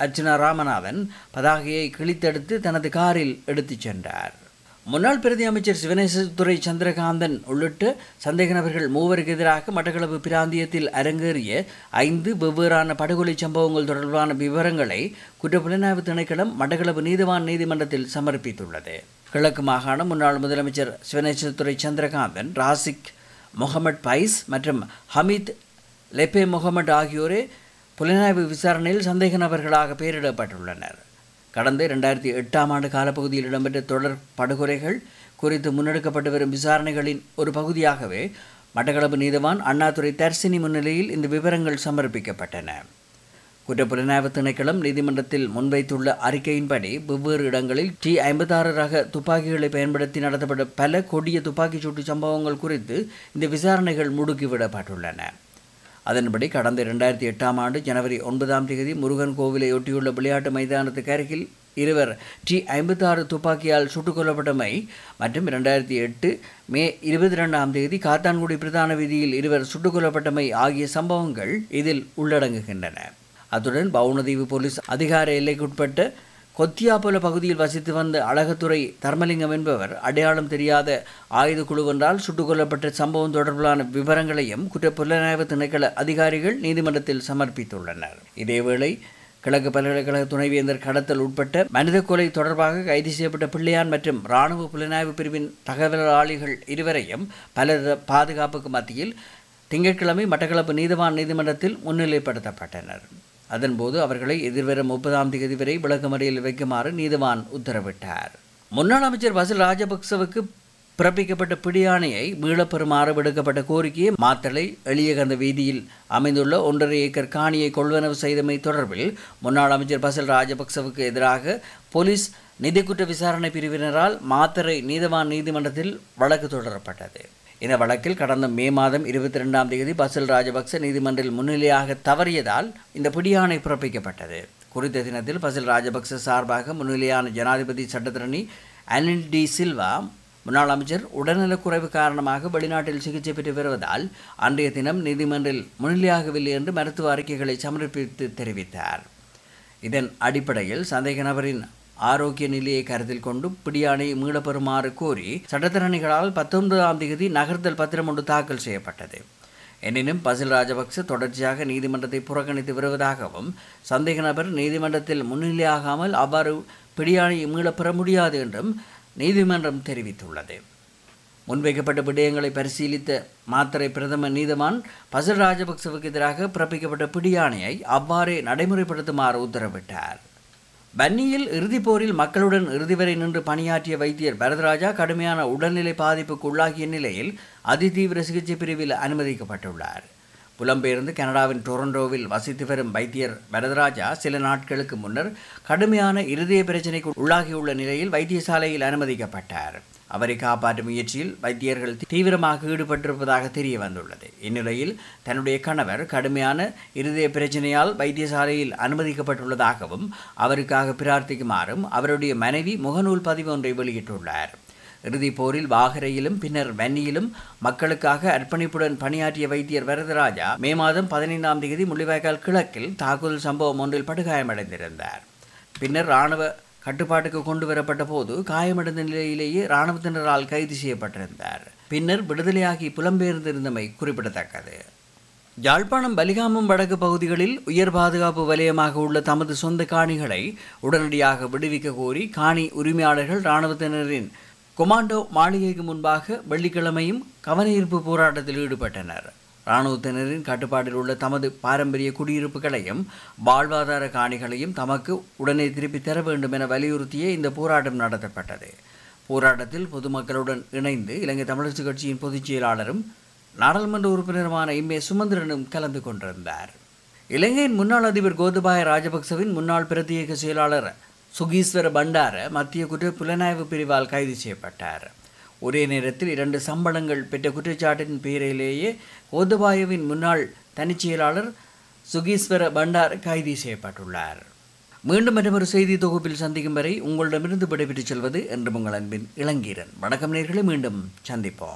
அர்ச்சனா ராமநாதன் பதாகையை கிழித்தெடுத்து தனது காரில் எடுத்துச் சென்றார் முன்னாள் பிரதி அமைச்சர் சிவனேசத்துறை சந்திரகாந்தன் உள்ளிட்ட சந்தேக நபர்கள் மூவருக்கு எதிராக மட்டக்களப்பு பிராந்தியத்தில் அரங்கேறிய ஐந்து வெவ்வேறான படுகொலை சம்பவங்கள் தொடர்பான விவரங்களை குற்றப்புலனாய்வு திணைக்களம் மட்டக்களப்பு நீதிவான் நீதிமன்றத்தில் சமர்ப்பித்துள்ளது கிழக்கு மாகாண முன்னாள் முதலமைச்சர் சிவனேசத்துறை சந்திரகாந்தன் ராசிக் முகமட் பைஸ் மற்றும் ஹமீத் லெப்பே முகமட் ஆகியோரே புலனாய்வு விசாரணையில் சந்தேக நபர்களாக பெயரிடப்பட்டுள்ளனர் கடந்த இரண்டாயிரத்தி எட்டாம் ஆண்டு காலப்பகுதியில் இடம்பெற்ற தொடர் படுகொலைகள் குறித்து முன்னெடுக்கப்பட்டு வரும் விசாரணைகளின் ஒரு பகுதியாகவே மட்டக்களப்பு நீதவான் அண்ணாதுரை தர்சினி முன்னிலையில் இந்த விவரங்கள் சமர்ப்பிக்கப்பட்டன குற்றப்புலனாய்வு திணைக்களம் நீதிமன்றத்தில் முன்வைத்துள்ள அறிக்கையின்படி வெவ்வேறு இடங்களில் டி ஐம்பத்தாறு ரக துப்பாக்கிகளை பயன்படுத்தி நடத்தப்பட்ட பல கொடிய துப்பாக்கிச் சூட்டு சம்பவங்கள் குறித்து இந்த விசாரணைகள் முடுக்கிவிடப்பட்டுள்ளன அதன்படி கடந்த இரண்டாயிரத்தி எட்டாம் ஆண்டு ஜனவரி ஒன்பதாம் தேதி முருகன் கோவிலை ஒட்டியுள்ள விளையாட்டு மைதானத்துக்கு அருகில் இருவர் டி ஐம்பத்தாறு துப்பாக்கியால் சுட்டுக் கொல்லப்பட்டமை மற்றும் இரண்டாயிரத்தி எட்டு மே இருபத்தி ரெண்டாம் தேதி காத்தான்குடி பிரதான வீதியில் இருவர் சுட்டுக் கொல்லப்பட்டமை ஆகிய சம்பவங்கள் இதில் உள்ளடங்குகின்றன அத்துடன் பவுனதீவு போலீஸ் அதிகார எல்லைக்குட்பட்ட கொத்தியாபுல பகுதியில் வசித்து வந்த அழகத்துறை தர்மலிங்கம் என்பவர் அடையாளம் தெரியாத ஆயுத குழுவொன்றால் சுட்டுக் கொல்லப்பட்ட சம்பவம் தொடர்பிலான விவரங்களையும் குற்ற புலனாய்வு திணைக்கள அதிகாரிகள் நீதிமன்றத்தில் சமர்ப்பித்துள்ளனர் இதேவேளை கிழக்கு பல்கலைக்கழக துணைவேந்தர் கடத்தல் உட்பட்ட மனித கொலை தொடர்பாக கைது செய்யப்பட்ட பிள்ளையான் மற்றும் இராணுவ புலனாய்வு பிரிவின் தகவலாளிகள் இருவரையும் பலர் பாதுகாப்புக்கு மத்தியில் திங்கட்கிழமை மட்டக்களப்பு நீதவான் நீதிமன்றத்தில் முன்னிலைப்படுத்தப்பட்டனர் அதன்போது அவர்களை எதிர்வரும் முப்பதாம் தேதி வரை விளக்கமறியல் வைக்குமாறு நீதிவான் உத்தரவிட்டார் முன்னாள் அமைச்சர் பசில் ராஜபக்சவுக்கு பிறப்பிக்கப்பட்ட பிடியாணையை மீளப்பெறுமாறு விடுக்கப்பட்ட கோரிக்கையை மாத்தளை எளியகந்த வீதியில் அமைந்துள்ள ஒன்றரை ஏக்கர் காணியை கொள்வனவு செய்தமை தொடர்பில் முன்னாள் அமைச்சர் பசில் ராஜபக்சவுக்கு எதிராக போலீஸ் நிதிக்குற்ற விசாரணை பிரிவினரால் மாத்தறை நீதவான் நீதிமன்றத்தில் வழக்கு தொடரப்பட்டது இந்த வழக்கில் கடந்த மே மாதம் இருபத்தி ரெண்டாம் தேதி பசில் ராஜபக்ச நீதிமன்றில் முன்னிலையாக தவறியதால் இந்த பிடியாணை பிறப்பிக்கப்பட்டது குறித்த தினத்தில் பசில் ராஜபக்ச சார்பாக முன்னிலையான ஜனாதிபதி சட்டத்திரணி அனில் டி சில்வா முன்னாள் அமைச்சர் உடல்நலக்குறைவு காரணமாக வெளிநாட்டில் சிகிச்சை பெற்று வருவதால் அன்றைய தினம் நீதிமன்றில் முன்னிலையாகவில்லை என்று மருத்துவ அறிக்கைகளை சமர்ப்பித்து தெரிவித்தார் இதன் அடிப்படையில் சந்தேக நபரின் ஆரோக்கிய நிலையை கருத்தில் கொண்டு பிடியாணை மீளப்பெறுமாறு கோரி சட்டத்தரணிகளால் பத்தொன்பதாம் தேதி நகர்த்தல் பத்திரம் ஒன்று தாக்கல் செய்யப்பட்டது எனினும் பசில் ராஜபக்ச தொடர்ச்சியாக நீதிமன்றத்தை புறக்கணித்து வருவதாகவும் சந்தேக நபர் நீதிமன்றத்தில் முன்னிலையாகாமல் அவ்வாறு பிடியாணை மீளப்பெற முடியாது என்றும் நீதிமன்றம் தெரிவித்துள்ளது முன்வைக்கப்பட்ட விடயங்களை பரிசீலித்த மாத்திரை பிரதம நீதவான் பசில் ராஜபக்சவுக்கு எதிராக பிறப்பிக்கப்பட்ட பிடியாணையை அவ்வாறே நடைமுறைப்படுத்துமாறு உத்தரவிட்டார் வன்னியில் இறுதிப் போரில் மக்களுடன் இறுதி வரை நின்று பணியாற்றிய வைத்தியர் பரதராஜா கடுமையான உடல்நிலை பாதிப்புக்கு உள்ளாகிய நிலையில் அதிதீவிர சிகிச்சை பிரிவில் அனுமதிக்கப்பட்டுள்ளார் புலம்பெயர்ந்து கனடாவின் டொரண்டோவில் வசித்து வரும் வைத்தியர் வரதராஜா சில நாட்களுக்கு முன்னர் கடுமையான இருதய பிரச்சினைக்கு உள்ளாகியுள்ள நிலையில் வைத்தியசாலையில் அனுமதிக்கப்பட்டார் அவரை காப்பாற்றும் முயற்சியில் வைத்தியர்கள் தீவிரமாக ஈடுபட்டிருப்பதாக தெரிய வந்துள்ளது இந்நிலையில் தன்னுடைய கணவர் கடுமையான இருதய பிரச்சனையால் வைத்தியசாலையில் அனுமதிக்கப்பட்டுள்ளதாகவும் அவருக்காக பிரார்த்திக்குமாறும் அவருடைய மனைவி முகநூல் பதிவு ஒன்றை வெளியிட்டுள்ளார் இறுதிப் போரில் வாகரையிலும் பின்னர் வன்னியிலும் மக்களுக்காக அர்ப்பணிப்புடன் பணியாற்றிய வைத்தியர் வரதராஜா மே மாதம் பதினைந்தாம் தேதி முள்ளிவாய்க்கால் கிழக்கில் தாக்குதல் சம்பவம் ஒன்றில் படுகாயமடைந்திருந்தார் பின்னர் இராணுவ கட்டுப்பாட்டுக்கு கொண்டு வரப்பட்ட போது காயமடைந்த நிலையிலேயே இராணுவத்தினரால் கைது செய்யப்பட்டிருந்தார் பின்னர் விடுதலையாகி புலம்பெயர்ந்திருந்தமை குறிப்பிடத்தக்கது யாழ்ப்பாணம் பலிகாமம் வடக்கு பகுதிகளில் உயர் பாதுகாப்பு வலயமாக உள்ள தமது சொந்த காணிகளை உடனடியாக விடுவிக்க கோரி காணி உரிமையாளர்கள் இராணுவத்தினரின் கொமாண்டோ மாளிகைக்கு முன்பாக வெள்ளிக்கிழமையும் கவனஈர்ப்பு போராட்டத்தில் ஈடுபட்டனர் இராணுவத்தினரின் கட்டுப்பாட்டில் உள்ள தமது பாரம்பரிய குடியிருப்புகளையும் வாழ்வாதார காணிகளையும் தமக்கு உடனே திருப்பி தர வேண்டும் என வலியுறுத்தியே இந்த போராட்டம் நடத்தப்பட்டது போராட்டத்தில் பொதுமக்களுடன் இணைந்து இலங்கை தமிழரசு கட்சியின் பொதுச் செயலாளரும் நாடாளுமன்ற உறுப்பினருமான எம் ஏ சுமந்திரனும் கலந்து கொண்டிருந்தார் இலங்கையின் முன்னாள் அதிபர் கோதபாய ராஜபக்சவின் முன்னாள் பிரத்யேக செயலாளர் சுகீஸ்வர பண்டார மத்திய குற்ற புலனாய்வு பிரிவால் கைது செய்யப்பட்டார் ஒரே நேரத்தில் இரண்டு சம்பளங்கள் பெற்ற குற்றச்சாட்டின் பேரிலேயே கோதபாயவின் முன்னாள் தனிச் செயலாளர் சுகீஸ்வர பண்டார் கைது செய்யப்பட்டுள்ளார் மீண்டும் மற்றொரு செய்தி தொகுப்பில் சந்திக்கும் வரை உங்களிடமிருந்து விடைபெற்றுச் செல்வது என்று உங்கள் அன்பின் இளங்கீரன் வணக்கம் நேர்களை மீண்டும் சந்திப்போம்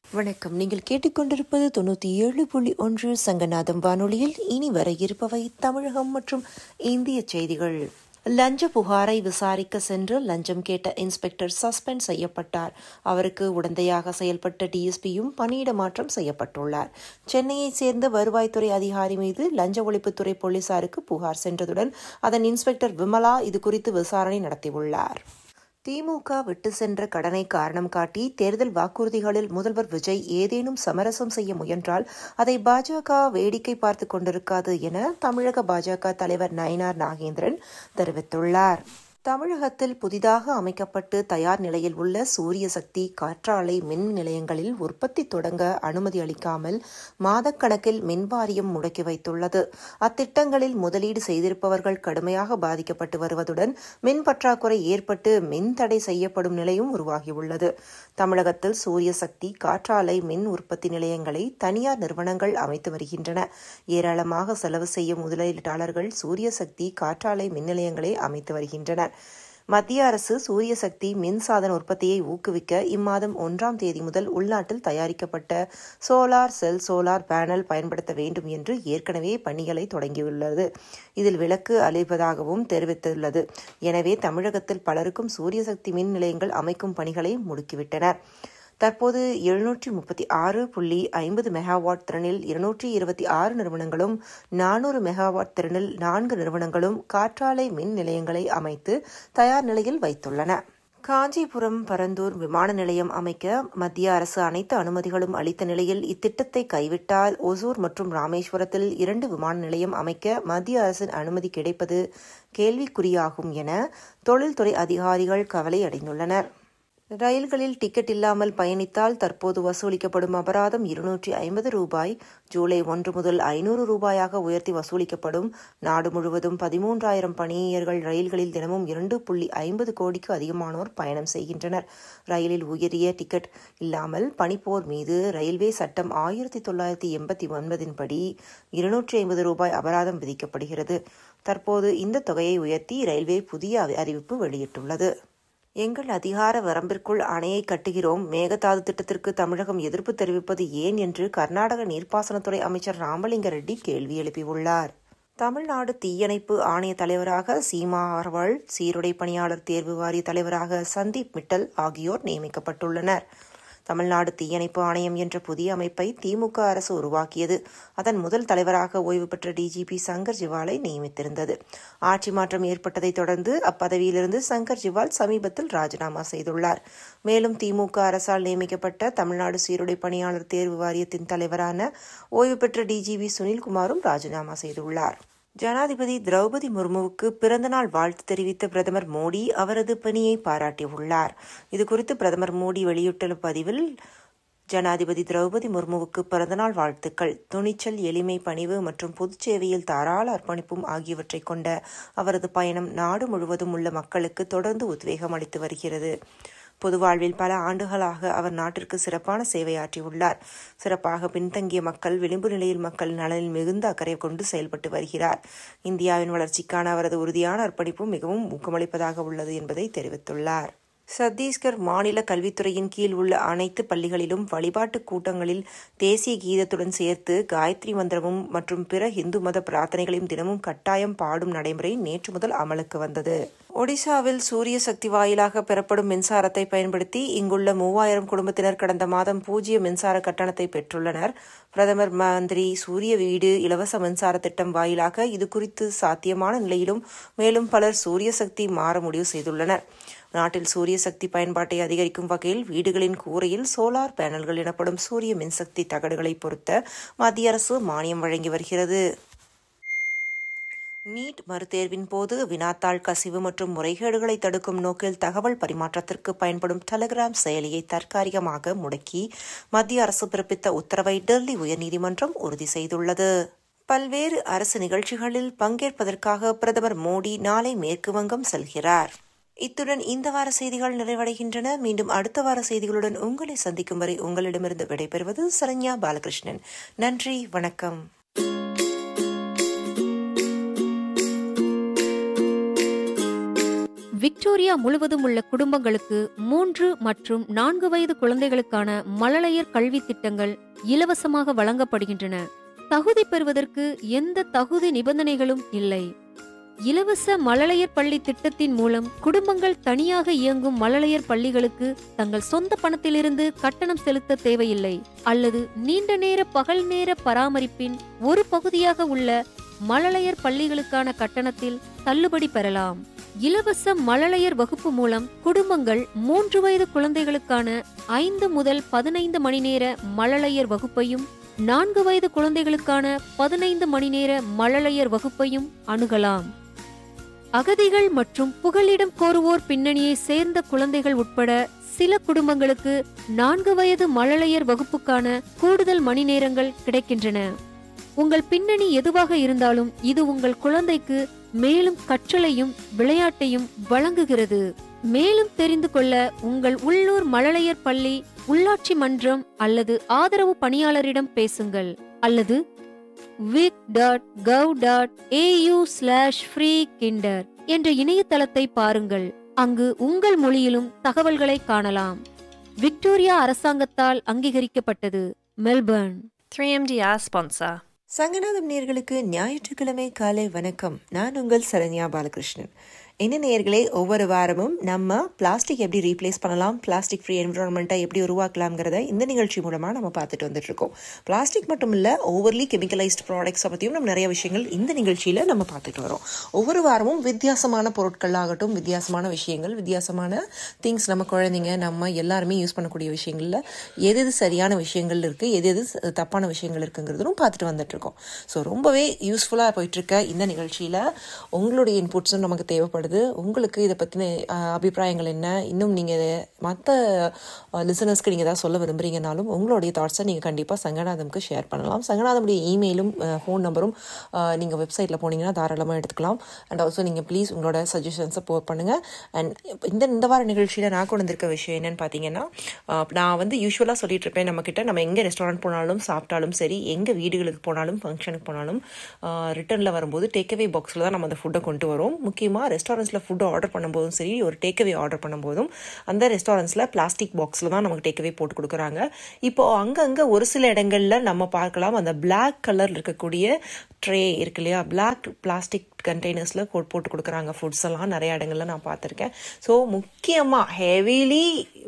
வணக்கம் நீங்கள் கேட்டுக்கொண்டிருப்பது தொண்ணூற்றி ஏழு புள்ளி ஒன்று சங்கநாதம் வானொலியில் இனி வர இருப்பவை தமிழகம் மற்றும் இந்திய செய்திகள் லஞ்ச புகாரை விசாரிக்க சென்று லஞ்சம் கேட்ட இன்ஸ்பெக்டர் சஸ்பெண்ட் செய்யப்பட்டார் அவருக்கு உடந்தையாக செயல்பட்ட டிஎஸ்பியும் பணியிட மாற்றம் செய்யப்பட்டுள்ளார் சென்னையைச் சேர்ந்த வருவாய்த்துறை அதிகாரி மீது லஞ்ச ஒழிப்புத்துறை போலீசாருக்கு புகார் சென்றதுடன் அதன் இன்ஸ்பெக்டர் விமலா இது குறித்து விசாரணை நடத்தியுள்ளார் திமுக விட்டு சென்ற கடனை காரணம் காட்டி தேர்தல் வாக்குறுதிகளில் முதல்வர் விஜய் ஏதேனும் சமரசம் செய்ய முயன்றால் அதை பாஜக வேடிக்கை பார்த்து கொண்டிருக்காது என தமிழக பாஜக தலைவர் நயினார் நாகேந்திரன் தெரிவித்துள்ளார் தமிழகத்தில் புதிதாக அமைக்கப்பட்டு தயார் நிலையில் உள்ள சூரிய சக்தி காற்றாலை மின் நிலையங்களில் உற்பத்தி தொடங்க அனுமதி அளிக்காமல் மாதக்கணக்கில் மின் வாரியம் முடக்கி வைத்துள்ளது அத்திட்டங்களில் முதலீடு செய்திருப்பவர்கள் கடுமையாக பாதிக்கப்பட்டு வருவதுடன் மின் பற்றாக்குறை ஏற்பட்டு மின் தடை செய்யப்படும் நிலையும் உருவாகியுள்ளது தமிழகத்தில் சூரிய சக்தி காற்றாலை மின் உற்பத்தி நிலையங்களை தனியார் நிறுவனங்கள் அமைத்து வருகின்றன ஏராளமாக செலவு செய்யும் முதலீட்டாளர்கள் சூரிய சக்தி காற்றாலை மின் நிலையங்களை அமைத்து வருகின்றனர் மத்திய அரசு சூரிய சக்தி மின் சாதன உற்பத்தியை ஊக்குவிக்க இம்மாதம் ஒன்றாம் தேதி முதல் உள்நாட்டில் தயாரிக்கப்பட்ட சோலார் செல் சோலார் பேனல் பயன்படுத்த வேண்டும் என்று ஏற்கனவே பணிகளை தொடங்கியுள்ளது இதில் விலக்கு அளிப்பதாகவும் தெரிவித்துள்ளது எனவே தமிழகத்தில் பலருக்கும் சூரிய சக்தி மின் நிலையங்கள் அமைக்கும் பணிகளை முடுக்கிவிட்டனர் தற்போது எழுநூற்றி முப்பத்தி ஆறு புள்ளி ஐம்பது மெகாவாட் திறனில் இருநூற்றி இருபத்தி ஆறு நிறுவனங்களும் நானூறு மெகாவாட் திறனில் நான்கு நிறுவனங்களும் காற்றாலை மின் நிலையங்களை அமைத்து தயார் நிலையில் வைத்துள்ளன காஞ்சிபுரம் பரந்தூர் விமான நிலையம் அமைக்க மத்திய அரசு அனைத்து அனுமதிகளும் அளித்த நிலையில் இத்திட்டத்தை கைவிட்டால் ஒசூர் மற்றும் ராமேஸ்வரத்தில் இரண்டு விமான நிலையம் அமைக்க மத்திய அரசின் அனுமதி கிடைப்பது கேள்விக்குறியாகும் என தொழில்துறை அதிகாரிகள் கவலை அடைந்துள்ளனர் ரயில்களில் டிக்கெட் இல்லாமல் பயணித்தால் தற்போது வசூலிக்கப்படும் அபராதம் இருநூற்றி ஐம்பது ரூபாய் ஜூலை ஒன்று முதல் ஐநூறு ரூபாயாக உயர்த்தி வசூலிக்கப்படும் நாடு முழுவதும் பதிமூன்றாயிரம் பணியர்கள் ரயில்களில் தினமும் இரண்டு புள்ளி ஐம்பது கோடிக்கு அதிகமானோர் பயணம் செய்கின்றனர் ரயிலில் உயரிய டிக்கெட் இல்லாமல் பணிப்போர் மீது ரயில்வே சட்டம் ஆயிரத்தி தொள்ளாயிரத்தி எண்பத்தி ஒன்பதின்படி இருநூற்றி ஐம்பது ரூபாய் அபராதம் விதிக்கப்படுகிறது தற்போது இந்த தொகையை உயர்த்தி ரயில்வே புதிய அறிவிப்பு வெளியிட்டுள்ளது எங்கள் அதிகார வரம்பிற்குள் அணையை கட்டுகிறோம் மேகதாது திட்டத்திற்கு தமிழகம் எதிர்ப்பு தெரிவிப்பது ஏன் என்று கர்நாடக நீர்ப்பாசனத்துறை அமைச்சர் ராமலிங்க ரெட்டி கேள்வி எழுப்பியுள்ளார் தமிழ்நாடு தீயணைப்பு ஆணைய தலைவராக சீமா ஆர்வாள் சீருடை பணியாளர் தேர்வு வாரிய தலைவராக சந்தீப் மிட்டல் ஆகியோர் நியமிக்கப்பட்டுள்ளனர் தமிழ்நாடு தீயணைப்பு ஆணையம் என்ற புதிய அமைப்பை திமுக அரசு உருவாக்கியது அதன் முதல் தலைவராக ஓய்வு பெற்ற டிஜிபி சங்கர் ஜிவாலை நியமித்திருந்தது ஆட்சி மாற்றம் ஏற்பட்டதைத் தொடர்ந்து அப்பதவியிலிருந்து சங்கர் ஜிவால் சமீபத்தில் ராஜினாமா செய்துள்ளார் மேலும் திமுக அரசால் நியமிக்கப்பட்ட தமிழ்நாடு சீருடை பணியாளர் தேர்வு வாரியத்தின் தலைவரான ஓய்வு பெற்ற டிஜிபி சுனில்குமாரும் ராஜினாமா செய்துள்ளார் ஜனாதிபதி திரௌபதி முர்முவுக்கு பிறந்தநாள் வாழ்த்து தெரிவித்த பிரதமர் மோடி அவரது பணியை பாராட்டியுள்ளார் இதுகுறித்து பிரதமர் மோடி வெளியிட்டுள்ள பதிவில் ஜனாதிபதி திரௌபதி முர்முவுக்கு பிறந்தநாள் வாழ்த்துக்கள் துணிச்சல் எளிமை பணிவு மற்றும் பொதுச் சேவையில் தாராள அர்ப்பணிப்பும் ஆகியவற்றை கொண்ட அவரது பயணம் நாடு முழுவதும் உள்ள மக்களுக்கு தொடர்ந்து உத்வேகம் அளித்து வருகிறது பொது வாழ்வில் பல ஆண்டுகளாக அவர் நாட்டிற்கு சிறப்பான சேவையாற்றியுள்ளார் சிறப்பாக பின்தங்கிய மக்கள் விளிம்பு நிலையில் மக்கள் நலனில் மிகுந்த அக்கறை கொண்டு செயல்பட்டு வருகிறார் இந்தியாவின் வளர்ச்சிக்கான அவரது உறுதியான அர்ப்பணிப்பும் மிகவும் ஊக்கமளிப்பதாக உள்ளது என்பதை தெரிவித்துள்ளார் சத்தீஸ்கர் மாநில கல்வித்துறையின் கீழ் உள்ள அனைத்து பள்ளிகளிலும் வழிபாட்டு கூட்டங்களில் தேசிய கீதத்துடன் சேர்த்து காயத்ரி மந்திரமும் மற்றும் பிற இந்து மத பிரார்த்தனைகளையும் தினமும் கட்டாயம் பாடும் நடைமுறை நேற்று முதல் அமலுக்கு வந்தது ஒடிசாவில் சூரிய சக்தி வாயிலாக பெறப்படும் மின்சாரத்தை பயன்படுத்தி இங்குள்ள மூவாயிரம் குடும்பத்தினர் கடந்த மாதம் பூஜ்ய மின்சார கட்டணத்தை பெற்றுள்ளனர் பிரதமர் மந்திரி சூரிய வீடு இலவச மின்சார திட்டம் வாயிலாக இது குறித்து சாத்தியமான நிலையிலும் மேலும் பலர் சூரிய சக்தி மாற முடிவு செய்துள்ளனர் நாட்டில் சூரிய சக்தி பயன்பாட்டை அதிகரிக்கும் வகையில் வீடுகளின் கூரையில் சோலார் பேனல்கள் எனப்படும் சூரிய மின்சக்தி தகடுகளை பொருத்த மத்திய அரசு மானியம் வழங்கி வருகிறது நீட் மறுதேர்வின் போது வினாத்தாள் கசிவு மற்றும் முறைகேடுகளை தடுக்கும் நோக்கில் தகவல் பரிமாற்றத்திற்கு பயன்படும் டெலிகிராம் செயலியை தற்காலிகமாக முடக்கி மத்திய அரசு பிறப்பித்த உத்தரவை டெல்லி உயர்நீதிமன்றம் உறுதி செய்துள்ளது பல்வேறு அரசு நிகழ்ச்சிகளில் பங்கேற்பதற்காக பிரதமர் மோடி நாளை மேற்கு வங்கம் செல்கிறார் இத்துடன் இந்த வார செய்திகள் நிறைவடைகின்றன மீண்டும் அடுத்த வார செய்திகளுடன் உங்களை சந்திக்கும் வரை உங்களிடமிருந்து விடைபெறுவது சரண்யா பாலகிருஷ்ணன் நன்றி வணக்கம் விக்டோரியா முழுவதும் உள்ள குடும்பங்களுக்கு மூன்று மற்றும் நான்கு வயது குழந்தைகளுக்கான மழலையர் கல்வி திட்டங்கள் இலவசமாக வழங்கப்படுகின்றன தகுதி பெறுவதற்கு எந்த தகுதி நிபந்தனைகளும் இல்லை இலவச மழலையர் பள்ளி திட்டத்தின் மூலம் குடும்பங்கள் தனியாக இயங்கும் மழலையர் பள்ளிகளுக்கு தங்கள் சொந்த பணத்திலிருந்து கட்டணம் செலுத்த தேவையில்லை அல்லது நீண்ட நேர பகல் நேர பராமரிப்பின் ஒரு பகுதியாக உள்ள மழலையர் பள்ளிகளுக்கான கட்டணத்தில் தள்ளுபடி பெறலாம் இலவச மழலையர் வகுப்பு மூலம் குடும்பங்கள் மூன்று வயது குழந்தைகளுக்கான ஐந்து முதல் பதினைந்து மணி நேர மழலையர் வகுப்பையும் நான்கு வயது குழந்தைகளுக்கான பதினைந்து மணி நேர மழலையர் வகுப்பையும் அணுகலாம் அகதிகள் மற்றும் புகலிடம் கோருவோர் பின்னணியை சேர்ந்த குழந்தைகள் உட்பட சில குடும்பங்களுக்கு நான்கு வயது மழலையர் வகுப்புக்கான கூடுதல் மணி நேரங்கள் கிடைக்கின்றன உங்கள் பின்னணி எதுவாக இருந்தாலும் இது உங்கள் குழந்தைக்கு மேலும் கற்றலையும் விளையாட்டையும் வழங்குகிறது மேலும் தெரிந்து கொள்ள உங்கள் உள்ளூர் மழலையர் பள்ளி உள்ளாட்சி மன்றம் அல்லது ஆதரவு பணியாளரிடம் பேசுங்கள் அல்லது Vic dot gov dot au slash free kinder என்ற இணையதளத்தை பாருங்கள் அங்கு உங்கள் மொழியிலும் தகவல்களை காணலாம் விக்டோரியா அரசாங்கத்தால் அங்கீகரிக்கப்பட்டது மெல்பர்ன் 3MDR sponsor. சங்கநாதம் நேர்களுக்கு ஞாயிற்றுக்கிழமை காலை வணக்கம் நான் உங்கள் சரண்யா பாலகிருஷ்ணன் என்ன நேர்களே ஒவ்வொரு வாரமும் நம்ம பிளாஸ்டிக் எப்படி ரீப்ளேஸ் பண்ணலாம் பிளாஸ்டிக் ஃப்ரீ என்விரான்மெண்ட்டை எப்படி உருவாக்கலாம்ங்கிறத இந்த நிகழ்ச்சி மூலமாக நம்ம பார்த்துட்டு வந்துட்டு இருக்கோம் பிளாஸ்டிக் மட்டும் இல்லை ஓவர்லி கெமிக்கலைஸ்ட் ப்ராடக்ட்ஸை பற்றியும் நம்ம நிறைய விஷயங்கள் இந்த நிகழ்ச்சியில் நம்ம பார்த்துட்டு வரோம் ஒவ்வொரு வாரமும் வித்தியாசமான பொருட்கள் ஆகட்டும் வித்தியாசமான விஷயங்கள் வித்தியாசமான திங்ஸ் நம்ம குழந்தைங்க நம்ம எல்லாருமே யூஸ் பண்ணக்கூடிய விஷயங்களில் எது எது சரியான விஷயங்கள் இருக்குது எது எது ச- தப்பான விஷயங்கள் இருக்குங்கிறதும் பார்த்துட்டு வந்துட்டு இருக்கோம் ஸோ ரொம்பவே யூஸ்ஃபுல்லாக போயிட்டுருக்க இந்த நிகழ்ச்சியில் உங்களுடைய இன்புட்ஸும் நமக்கு தேவைப்படுது உங்களுக்கு இதை பற்றின அபிப்பிராயங்கள் என்ன இன்னும் நீங்கள் மற்ற லிசனர்ஸ்க்கு நீங்கள் ஏதாவது சொல்ல விரும்புறீங்கனாலும் உங்களுடைய தாட்ஸை நீங்கள் கண்டிப்பாக சங்கநாதம்க்கு ஷேர் பண்ணலாம் சங்கநாதமுடைய இமெயிலும் ஃபோன் நம்பரும் நீங்கள் வெப்சைட்டில் போனீங்கன்னா தாராளமாக எடுத்துக்கலாம் அண்ட் ஆல்சோ நீங்கள் ப்ளீஸ் உங்களோட சஜஷன்ஸை போர் பண்ணுங்கள் அண்ட் இந்த இந்த வார நிகழ்ச்சியில் நான் கொண்டு வந்திருக்க விஷயம் என்னன்னு பார்த்தீங்கன்னா அஹ், நான் வந்து யூஸ்வலாக சொல்லிட்டு இருப்பேன் நம்மக்கிட்ட நம்ம எங்கே ரெஸ்டாரண்ட் போனாலும் சாப்பிட்டாலும் சரி எங்கே வீடுகளுக்கு போனாலும் ஃபங்க்ஷனுக்கு போனாலும் ரிட்டர்னில் வரும்போது டேக்அவே பாக்ஸில் தான் நம்ம அந்த ஃபுட்டை கொண்டு வரோம் முக்கியமாக ரெஸ்டாரண்ட்ஸில் ஃபுட்டு ஆர்டர் பண்ணும்போதும் சரி ஒரு டேக்அவே ஆர்டர் பண்ணும்போதும் அந்த ரெஸ்டாரண்ட்ஸில் பிளாஸ்டிக் பாக்ஸில் தான் நமக்கு டேக்அவே போட்டு கொடுக்குறாங்க இப்போ அங்கங்கே ஒரு சில இடங்கள்ல நம்ம பார்க்கலாம் அந்த Black கலர் இருக்கக்கூடிய ட்ரே இருக்கு இல்லையா பிளாக் பிளாஸ்டிக் கண்டெய்னர்ஸில் போட்டு கொடுக்குறாங்க ஃபுட்ஸ் எல்லாம் நிறைய இடங்கள்ல நான் பார்த்துருக்கேன் ஸோ முக்கியமாக ஹெவிலி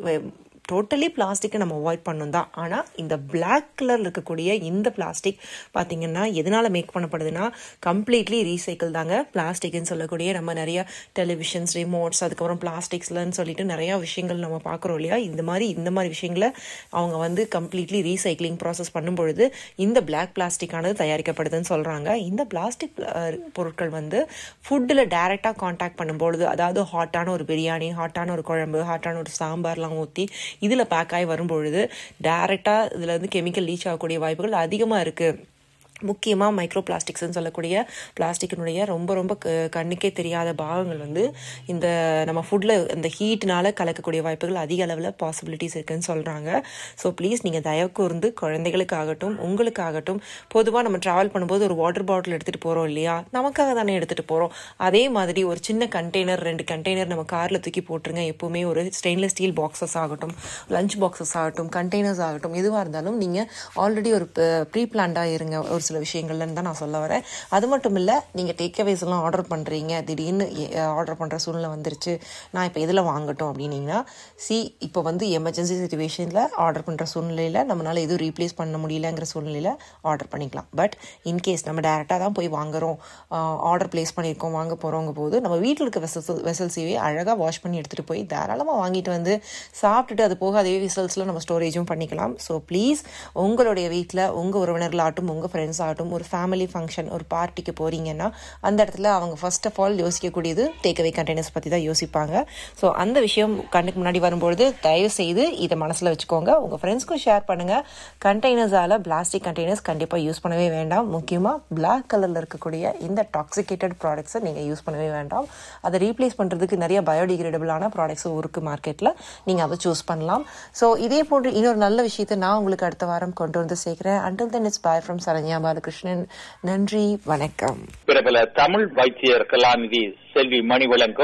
டோட்டலி பிளாஸ்டிக்கை நம்ம அவாய்ட் பண்ணணும் தான் ஆனால் இந்த Black கலரில் இருக்கக்கூடிய இந்த பிளாஸ்டிக் பார்த்தீங்கன்னா எதனால் மேக் பண்ணப்படுதுன்னா கம்ப்ளீட்லி ரீசைக்கிள் தாங்க பிளாஸ்டிக்னு சொல்லக்கூடிய நம்ம நிறைய டெலிவிஷன்ஸ் ரிமோட்ஸ் அதுக்கப்புறம் பிளாஸ்டிக்ஸ்லன்னு சொல்லிட்டு நிறையா விஷயங்கள் நம்ம பார்க்குறோம் இல்லையா இந்த மாதிரி இந்த மாதிரி விஷயங்களை அவங்க வந்து கம்ப்ளீட்லி ரீசைக்ளிங் ப்ராசஸ் பண்ணும் பொழுது இந்த பிளாக் பிளாஸ்டிக்கானது தயாரிக்கப்படுதுன்னு சொல்கிறாங்க இந்த பிளாஸ்டிக் பொருட்கள் வந்து ஃபுட்டில் டைரெக்டாக காண்டாக்ட் பண்ணும்பொழுது அதாவது ஹாட்டான ஒரு பிரியாணி ஹாட்டான ஒரு குழம்பு ஹாட்டான ஒரு சாம்பார்லாம் ஊற்றி இதில் பேக் ஆகி வரும்பொழுது டைரெக்டாக இதில் வந்து கெமிக்கல் லீச் ஆகக்கூடிய வாய்ப்புகள் அதிகமாக இருக்குது முக்கியமாக மைக்ரோ பிளாஸ்டிக்ஸ்னு சொல்லக்கூடிய பிளாஸ்டிக்கினுடைய ரொம்ப ரொம்ப க- கண்ணுக்கே தெரியாத பாகங்கள் வந்து இந்த நம்ம ஃபுட்டில் இந்த ஹீட்னால கலக்கக்கூடிய வாய்ப்புகள் அதிக அளவில் பாசிபிலிட்டிஸ் இருக்குன்னு சொல்கிறாங்க ஸோ ப்ளீஸ் நீங்கள் தயவு கூர்ந்து குழந்தைகளுக்காகட்டும் உங்களுக்காகட்டும் பொதுவாக நம்ம ட்ராவல் பண்ணும்போது ஒரு வாட்டர் பாட்டில் எடுத்துகிட்டு போகிறோம் இல்லையா நமக்காக தானே எடுத்துகிட்டு போகிறோம் அதே மாதிரி ஒரு சின்ன கண்டெய்னர் ரெண்டு கண்டெய்னர் நம்ம காரில் தூக்கி போட்டுருங்க எப்போவுமே ஒரு ஸ்டெயின்லெஸ் ஸ்டீல் பாக்ஸஸ் ஆகட்டும் லஞ்ச் பாக்ஸஸ் ஆகட்டும் கண்டெய்னர்ஸ் ஆகட்டும் எதுவாக இருந்தாலும் நீங்கள் ஆல்ரெடி ஒரு ப்ரீ பிளான்டாக இருங்க ஒரு சில விஷயங்கள்லன்னு தான் நான் சொல்ல வரேன் அது மட்டும் இல்லை நீங்கள் டேக்அவேஸ் எல்லாம் ஆர்டர் பண்ணுறீங்க திடீர்னு ஆர்டர் பண்ணுற சூழ்நிலை வந்துருச்சு நான் இப்போ எதில் வாங்கட்டும் அப்படின்னீங்கன்னா சி இப்போ வந்து எமர்ஜென்சி சுச்சுவேஷனில் ஆர்டர் பண்ணுற சூழ்நிலையில் நம்மளால் எதுவும் ரீப்ளேஸ் பண்ண முடியலங்கிற சூழ்நிலையில் ஆர்டர் பண்ணிக்கலாம் பட் இன்கேஸ் நம்ம டேரெக்டாக தான் போய் வாங்குறோம் ஆர்டர் ப்ளேஸ் பண்ணியிருக்கோம் வாங்க போகிறோங்க போது நம்ம வீட்டில் இருக்க வெசல்ஸ் வெசல்ஸையே அழகாக வாஷ் பண்ணி எடுத்துகிட்டு போய் தாராளமாக வாங்கிட்டு வந்து சாப்பிட்டுட்டு அது போக அதே வெசல்ஸில் நம்ம ஸ்டோரேஜும் பண்ணிக்கலாம் ஸோ ப்ளீஸ் உங்களுடைய வீட்டில் உங்கள் உறவினர்களாகட்டும் உங்கள் ஃப்ரெண்ட்ஸ் ஆகட்டும் ஒரு ஃபேமிலி ஃபங்க்ஷன் ஒரு பார்ட்டிக்கு போகிறீங்கன்னா அந்த இடத்துல அவங்க ஃபர்ஸ்ட் ஆஃப் ஆல் யோசிக்கக்கூடியது டேக்அவே கண்டெய்னர்ஸ் பற்றி தான் யோசிப்பாங்க ஸோ அந்த விஷயம் கண்ணுக்கு முன்னாடி வரும்பொழுது தயவு செய்து இதை மனசில் வச்சுக்கோங்க உங்கள் ஃப்ரெண்ட்ஸ்க்கும் ஷேர் பண்ணுங்கள் கண்டெய்னர்ஸால் பிளாஸ்டிக் கண்டெய்னர்ஸ் கண்டிப்பாக யூஸ் பண்ணவே வேண்டாம் முக்கியமாக Black கலரில் இருக்கக்கூடிய இந்த டாக்ஸிகேட்டட் ப்ராடக்ட்ஸை நீங்கள் யூஸ் பண்ணவே வேண்டாம் அதை ரீப்ளேஸ் பண்ணுறதுக்கு நிறைய பயோடிகிரேடபிளான ப்ராடக்ட்ஸும் இருக்குது மார்க்கெட்டில் நீங்கள் அதை சூஸ் பண்ணலாம் ஸோ இதே போன்று இன்னொரு நல்ல விஷயத்தை நான் உங்களுக்கு அடுத்த வாரம் கொண்டு வந்து சேர்க்குறேன் until then it's bye from Saranya Balakrishnan நன்றி வணக்கம் பிரபல தமிழ் வைத்தியர் கலாநிதி செல்வி மணி வழங்கும்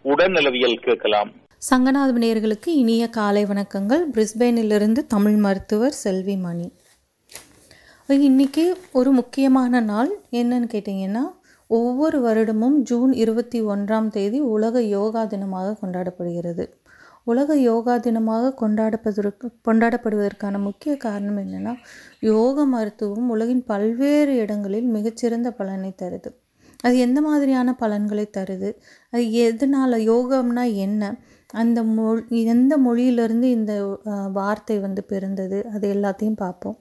உடல்நலவியல் கேட்கலாம் சங்கநாத நேயர்களுக்கு இனிய காலை வணக்கங்கள் பிரிஸ்பெயினிலிருந்து தமிழ் மருத்துவர் செல்வி மணி இன்னைக்கு ஒரு முக்கியமான நாள் என்னன்னு கேட்டிங்கன்னா ஒவ்வொரு வருடமும் ஜூன் இருபத்தி ஒன்றாம் தேதி உலக யோகா தினமாக கொண்டாடப்படுகிறது உலக யோகா தினமாக கொண்டாடப்படுவதற்கு கொண்டாடப்படுவதற்கான முக்கிய காரணம் என்னென்னா யோக மருத்துவம் உலகின் பல்வேறு இடங்களில் மிகச்சிறந்த பலனை தருது அது எந்த மாதிரியான பலன்களை தருது அது எதனால் யோகம்னா என்ன அந்த மொழி எந்த மொழியிலிருந்து இந்த அஹ், வார்த்தை வந்து பிறந்தது அது எல்லாத்தையும் பார்ப்போம்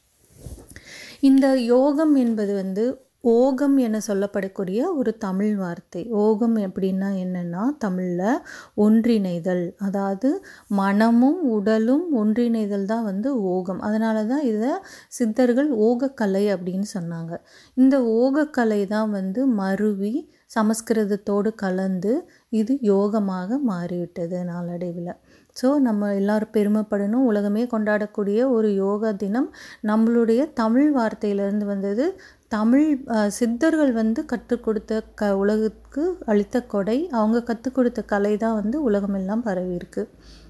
இந்த யோகம் என்பது வந்து ஓகம் என சொல்லப்படக்கூடிய ஒரு தமிழ் வார்த்தை ஓகம் எப்படின்னா என்னன்னா தமிழில் ஒன்றிணைதல் அதாவது மனமும் உடலும் ஒன்றிணைதல் தான் வந்து ஓகம் அதனால தான் இதை சித்தர்கள் ஓகக்கலை அப்படின்னு சொன்னாங்க இந்த ஓகக்கலை தான் வந்து மருவி சமஸ்கிருதத்தோடு கலந்து இது யோகமாக மாறிவிட்டது நாளடைவில் ஸோ நம்ம எல்லாரும் பெருமைப்படணும் உலகமே கொண்டாடக்கூடிய ஒரு யோகா தினம் நம்மளுடைய தமிழ் வார்த்தையிலேருந்து வந்தது தமிழ் அஹ், சித்தர்கள் வந்து கற்றுக் கொடுத்த க உலகுக்கு அளித்த கொடை அவங்க கற்றுக் கொடுத்த கலை தான் வந்து உலகமெல்லாம் பரவியிருக்கு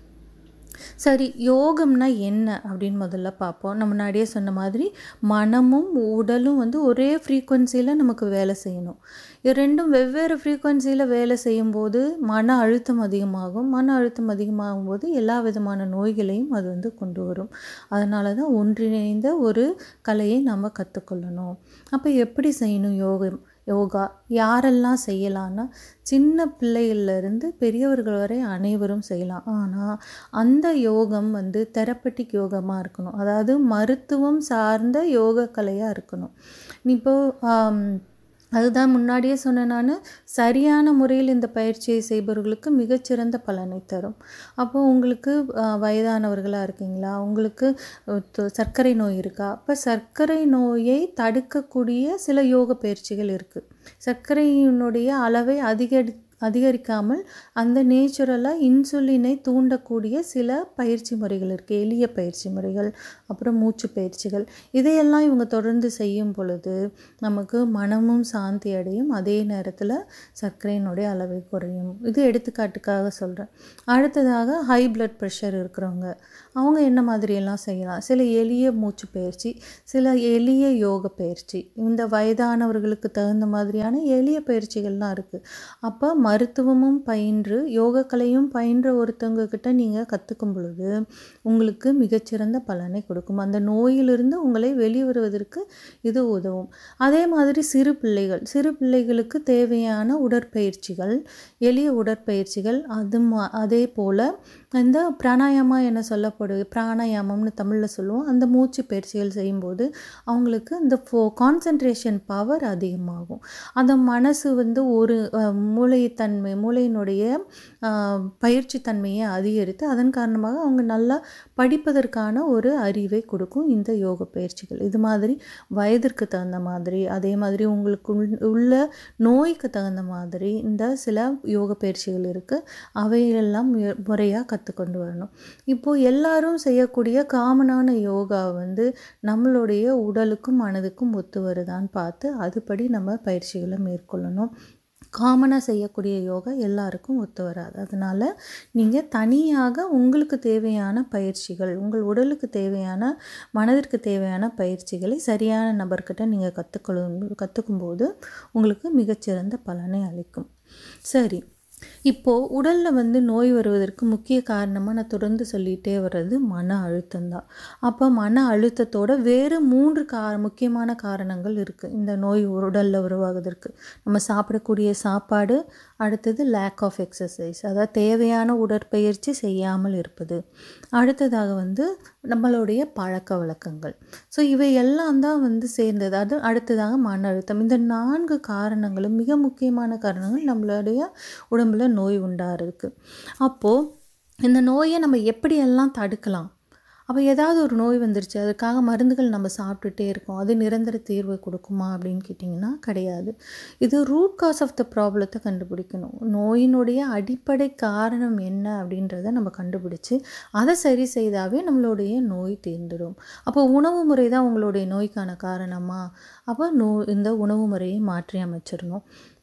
சரி யோகம்னா என்ன அப்படின்னு முதல்ல பார்ப்போம் நம்ம முன்னாடியே சொன்ன மாதிரி மனமும் உடலும் வந்து ஒரே ஃப்ரீக்குவன்சியில் நமக்கு வேலை செய்யணும் இது ரெண்டும் வெவ்வேறு ஃப்ரீக்குவன்சியில் வேலை செய்யும்போது மன அழுத்தம் அதிகமாகும் மன அழுத்தம் அதிகமாகும் போது எல்லா விதமான நோய்களையும் அது வந்து கொண்டு வரும் அதனால தான் ஒன்றிணைந்த ஒரு கலையை நம்ம கற்றுக்கொள்ளணும் அப்போ எப்படி செய்யணும் யோகம் யோகா யாரெல்லாம் செய்யலான்னா சின்ன பிள்ளைகள்லேருந்து பெரியவர்கள் வரை அனைவரும் செய்யலாம் ஆனால் அந்த யோகம் வந்து தெரப்பட்டிக் யோகமாக இருக்கணும் அதாவது மருத்துவம் சார்ந்த யோக கலையாக இருக்கணும் இப்போ ஆம், அதுதான் முன்னாடியே சொன்னேன் நான் சரியான முறையில் இந்த பயிற்சியை செய்பவர்களுக்கு மிகச்சிறந்த பலனை தரும் அப்போ உங்களுக்கு ஆஹ், வயதானவர்களாக இருக்கீங்களா உங்களுக்கு அஹ், த- சர்க்கரை நோய் இருக்கா அப்போ சர்க்கரை நோயை தடுக்கக்கூடிய சில யோக பயிற்சிகள் இருக்குது சர்க்கரையினுடைய அளவை அதிகரி அதிகரிக்காமல் அந்த நேச்சுரலாக இன்சுலினை தூண்டக்கூடிய சில பயிற்சி முறைகள் இருக்குது எளிய பயிற்சி முறைகள் அப்புறம் மூச்சு பயிற்சிகள் இதையெல்லாம் இவங்க தொடர்ந்து செய்யும் பொழுது நமக்கு மனமும் சாந்தி அடையும் அதே நேரத்தில் சர்க்கரையினுடைய அளவை குறையும் இது எடுத்துக்காட்டுக்காக சொல்கிறேன் அடுத்ததாக ஹை பிளட் ப்ரெஷர் இருக்கிறவங்க அவங்க என்ன மாதிரியெல்லாம் செய்யலாம் சில எளிய மூச்சு பயிற்சி சில எளிய யோக பயிற்சி இந்த வயதானவர்களுக்கு தகுந்த மாதிரியான எளிய பயிற்சிகள்லாம் இருக்குது அப்போ மருத்துவமும் பயின்று யோகக்கலையும் பயின்ற ஒருத்தவங்க கிட்ட நீங்கள் கற்றுக்கும் பொழுது உங்களுக்கு மிகச்சிறந்த பலனை கொடுக்கும் அந்த நோயிலிருந்து உங்களை வெளிவருவதற்கு இது உதவும் அதே மாதிரி சிறு பிள்ளைகள் சிறு பிள்ளைகளுக்கு தேவையான உடற்பயிற்சிகள் எளிய உடற்பயிற்சிகள் அது மா அதே போல் இந்த பிராணாயாமா என சொல்லப்படுது பிராணாயாமம்னு தமிழில் சொல்லுவோம் அந்த மூச்சு பயிற்சிகள் செய்யும்போது அவங்களுக்கு இந்த ஃபோ கான்சன்ட்ரேஷன் பவர் அதிகமாகும் அந்த மனசு வந்து ஒரு அஹ், மூளைத்தன்மை மூளையினுடைய அஹ், பயிற்சி தன்மையை அதிகரித்து அதன் காரணமாக அவங்க நல்லா படிப்பதற்கான ஒரு அறிவை கொடுக்கும் இந்த யோக பயிற்சிகள் இது மாதிரி வயதிற்கு தகுந்த மாதிரி அதே மாதிரி உங்களுக்கு உள்- உள்ள நோய்க்கு தகுந்த மாதிரி இந்த சில யோக பயிற்சிகள் இருக்குது அவையெல்லாம் முறையாக கற்றுக்கொண்டு வரணும் இப்போது எல்லாரும் செய்யக்கூடிய காமனான யோகா வந்து நம்மளுடைய உடலுக்கும் மனதுக்கும் ஒத்து வருதான்னு பார்த்து அதுபடி நம்ம பயிற்சிகளை மேற்கொள்ளணும் காமனாக செய்யக்கூடிய யோகா எல்லாருக்கும் ஒத்து வராது அதனால் நீங்கள் தனியாக உங்களுக்கு தேவையான பயிற்சிகள் உங்கள் உடலுக்கு தேவையான மனதிற்கு தேவையான பயிற்சிகளை சரியான நபர்கிட்ட நீங்கள் கற்றுக்கொள்ளும் கற்றுக்கும்போது உங்களுக்கு மிகச்சிறந்த பலனை அளிக்கும் சரி இப்போது உடலில் வந்து நோய் வருவதற்கு முக்கிய காரணமாக நான் தொடர்ந்து சொல்லிகிட்டே வர்றது மன அழுத்தம்தான் அப்போ மன அழுத்தத்தோட வேறு மூன்று கா முக்கியமான காரணங்கள் இருக்குது இந்த நோய் உடலில் உருவாகுவதற்கு நம்ம சாப்பிடக்கூடிய சாப்பாடு அடுத்தது லேக் ஆஃப் எக்ஸசைஸ் அதாவது தேவையான உடற்பயிற்சி செய்யாமல் இருப்பது அடுத்ததாக வந்து நம்மளுடைய பழக்க வழக்கங்கள் ஸோ இவை எல்லாம் தான் வந்து சேர்ந்தது அது அடுத்ததாக மன அழுத்தம் இந்த நான்கு காரணங்களும் மிக முக்கியமான காரணங்கள் நம்மளுடைய உடம்புல நோய் உண்டாகிறதுக்கு அப்போது இந்த நோயை நம்ம எப்படியெல்லாம் தடுக்கலாம் அப்போ ஏதாவது ஒரு நோய் வந்துருச்சு அதுக்காக மருந்துகள் நம்ம சாப்பிட்டுட்டே இருக்கோம் அது நிரந்தர தீர்வை கொடுக்குமா அப்படின்னு கேட்டிங்கன்னா கிடையாது இது ரூட் காஸ் ஆஃப் த ப்ராப்ளத்தை கண்டுபிடிக்கணும் நோயினுடைய அடிப்படை காரணம் என்ன அப்படின்றத நம்ம கண்டுபிடிச்சு அதை சரி செய்தாவே நம்மளுடைய நோய் தீர்ந்துடும் அப்போ உணவு முறை தான் உங்களுடைய நோய்க்கான காரணமா அப்போ நோ இந்த உணவு முறையை மாற்றி அமைச்சிடணும்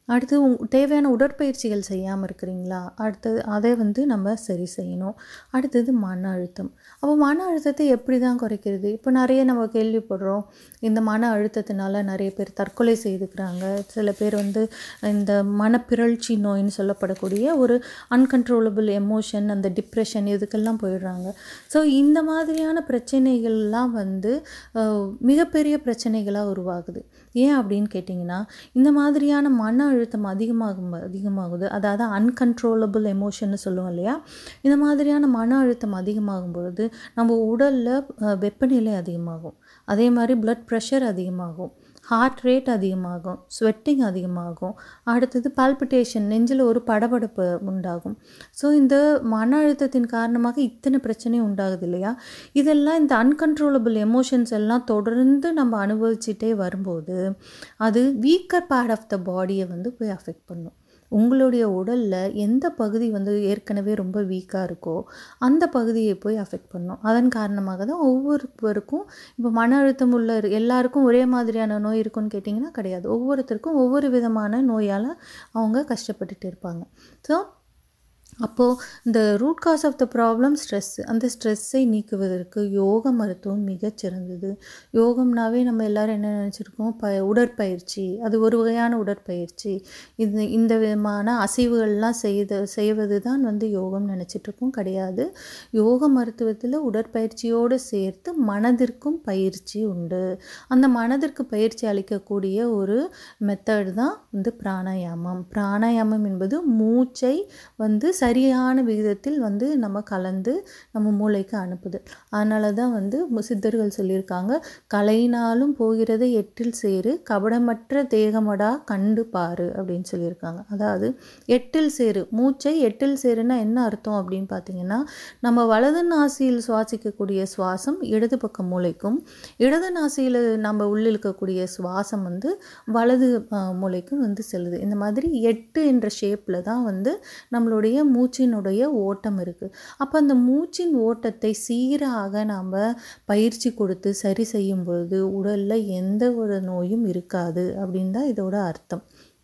அடுத்து உங் தேவையான உடற்பயிற்சிகள் செய்யாமல் இருக்கிறீங்களா அடுத்தது அதை வந்து நம்ம சரி செய்யணும் அடுத்தது மன அழுத்தம் அப்போ மன அழுத்தத்தை எப்படி தான் குறைக்கிறது இப்போ நிறைய நம்ம கேள்விப்படுறோம் இந்த மன அழுத்தத்தினால நிறைய பேர் தற்கொலை செய்துக்கிறாங்க சில பேர் வந்து இந்த மனப்பிறழ்ச்சி நோயின்னு சொல்லப்படக்கூடிய ஒரு அன்கன்ட்ரோலபிள் எமோஷன் அந்த டிப்ரெஷன் இதுக்கெல்லாம் போயிடுறாங்க ஸோ இந்த மாதிரியான பிரச்சனைகள்லாம் வந்து அஹ், மிகப்பெரிய பிரச்சனைகளாக உருவாகுது ஏன் அப்படின்னு கேட்டிங்கன்னா இந்த மாதிரியான மன அழுத்தம் அதிகமாகும் அதிகமாகுது அதாவது அன்கன்ட்ரோலபிள் எமோஷன்னு சொல்லுவோம் இல்லையா இந்த மாதிரியான மன அழுத்தம் அதிகமாகும் பொழுது நம்ம உடலில் வெப்பநிலை அதிகமாகும் அதே மாதிரி blood ப்ரெஷர் அதிகமாகும் ஹார்ட் ரேட் அதிகமாகும் ஸ்வெட்டிங் அதிகமாகும் அடுத்தது பால்பிட்டேஷன் நெஞ்சில் ஒரு படபடப்பு உண்டாகும் ஸோ இந்த மன அழுத்தத்தின் காரணமாக இத்தனை பிரச்சனை உண்டாகுது இல்லையா இதெல்லாம் இந்த அன்கன்ட்ரோலபிள் எமோஷன்ஸ் எல்லாம் தொடர்ந்து நம்ம அனுபவிச்சுட்டே வரும்போது அது வீக்கர் பார்ட் ஆஃப் த பாடியை வந்து போய் அஃபெக்ட் பண்ணும் உங்களுடைய உடலில் எந்த பகுதி வந்து ஏற்கனவே ரொம்ப வீக்காக இருக்கோ அந்த பகுதியை போய் அஃபெக்ட் பண்ணும் அதன் காரணமாக தான் ஒவ்வொருவருக்கும் இப்போ மன அழுத்தம் உள்ள இரு- எல்லாருக்கும் ஒரே மாதிரியான நோய் இருக்குன்னு கேட்டிங்கன்னா கிடையாது ஒவ்வொருத்தருக்கும் ஒவ்வொரு விதமான நோயால் அவங்க கஷ்டப்பட்டுட்டு இருப்பாங்க ஸோ அப்போது இந்த root cause of the problem stress அந்த ஸ்ட்ரெஸ்ஸை நீக்குவதற்கு யோக மருத்துவம் மிகச் சிறந்தது யோகம்னாவே நம்ம எல்லாரும் என்ன நினச்சிருக்கோம் ப உடற்பயிற்சி அது ஒரு வகையான உடற்பயிற்சி இது இந்த விதமான அசைவுகள்லாம் செய்து செய்வது தான் வந்து யோகம் நினச்சிட்ருக்கோம் கிடையாது யோக மருத்துவத்தில் உடற்பயிற்சியோடு சேர்த்து மனதிற்கும் பயிற்சி உண்டு அந்த மனதிற்கு பயிற்சி அளிக்கக்கூடிய ஒரு மெத்தட் தான் வந்து பிராணாயாமம் பிராணாயாமம் என்பது மூச்சை வந்து சரியான விகிதத்தில் வந்து நம்ம கலந்து நம்ம மூளைக்கு அனுப்புது அதனால தான் வந்து மு- சித்தர்கள் சொல்லியிருக்காங்க கலைனாலும் போகிறது எட்டில் சேரு கபடமற்ற தேகமடா கண்டு பாரு அப்படின்னு சொல்லியிருக்காங்க அதாவது எட்டில் சேரு மூச்சை எட்டில் சேருன்னா என்ன அர்த்தம் அப்படின்னு பார்த்தீங்கன்னா நம்ம வலது நாசியில் சுவாசிக்கக்கூடிய சுவாசம் இடது பக்கம் மூளைக்கும் இடது நாசியில் நம்ம உள்ளிழுக்கக்கூடிய சுவாசம் வந்து வலது அஹ், மூளைக்கும் வந்து செல்லுது இந்த மாதிரி எட்டு என்ற ஷேப்பில் தான் வந்து நம்மளுடைய மூச்சினுடைய ஓட்டம் இருக்குது அப்போ அந்த மூச்சின் ஓட்டத்தை சீராக நாம் பயிற்சி கொடுத்து சரி செய்யும் பொழுது உடலில் எந்த ஒரு நோயும் இருக்காது அப்படின்னு தான் இதோட அர்த்தம்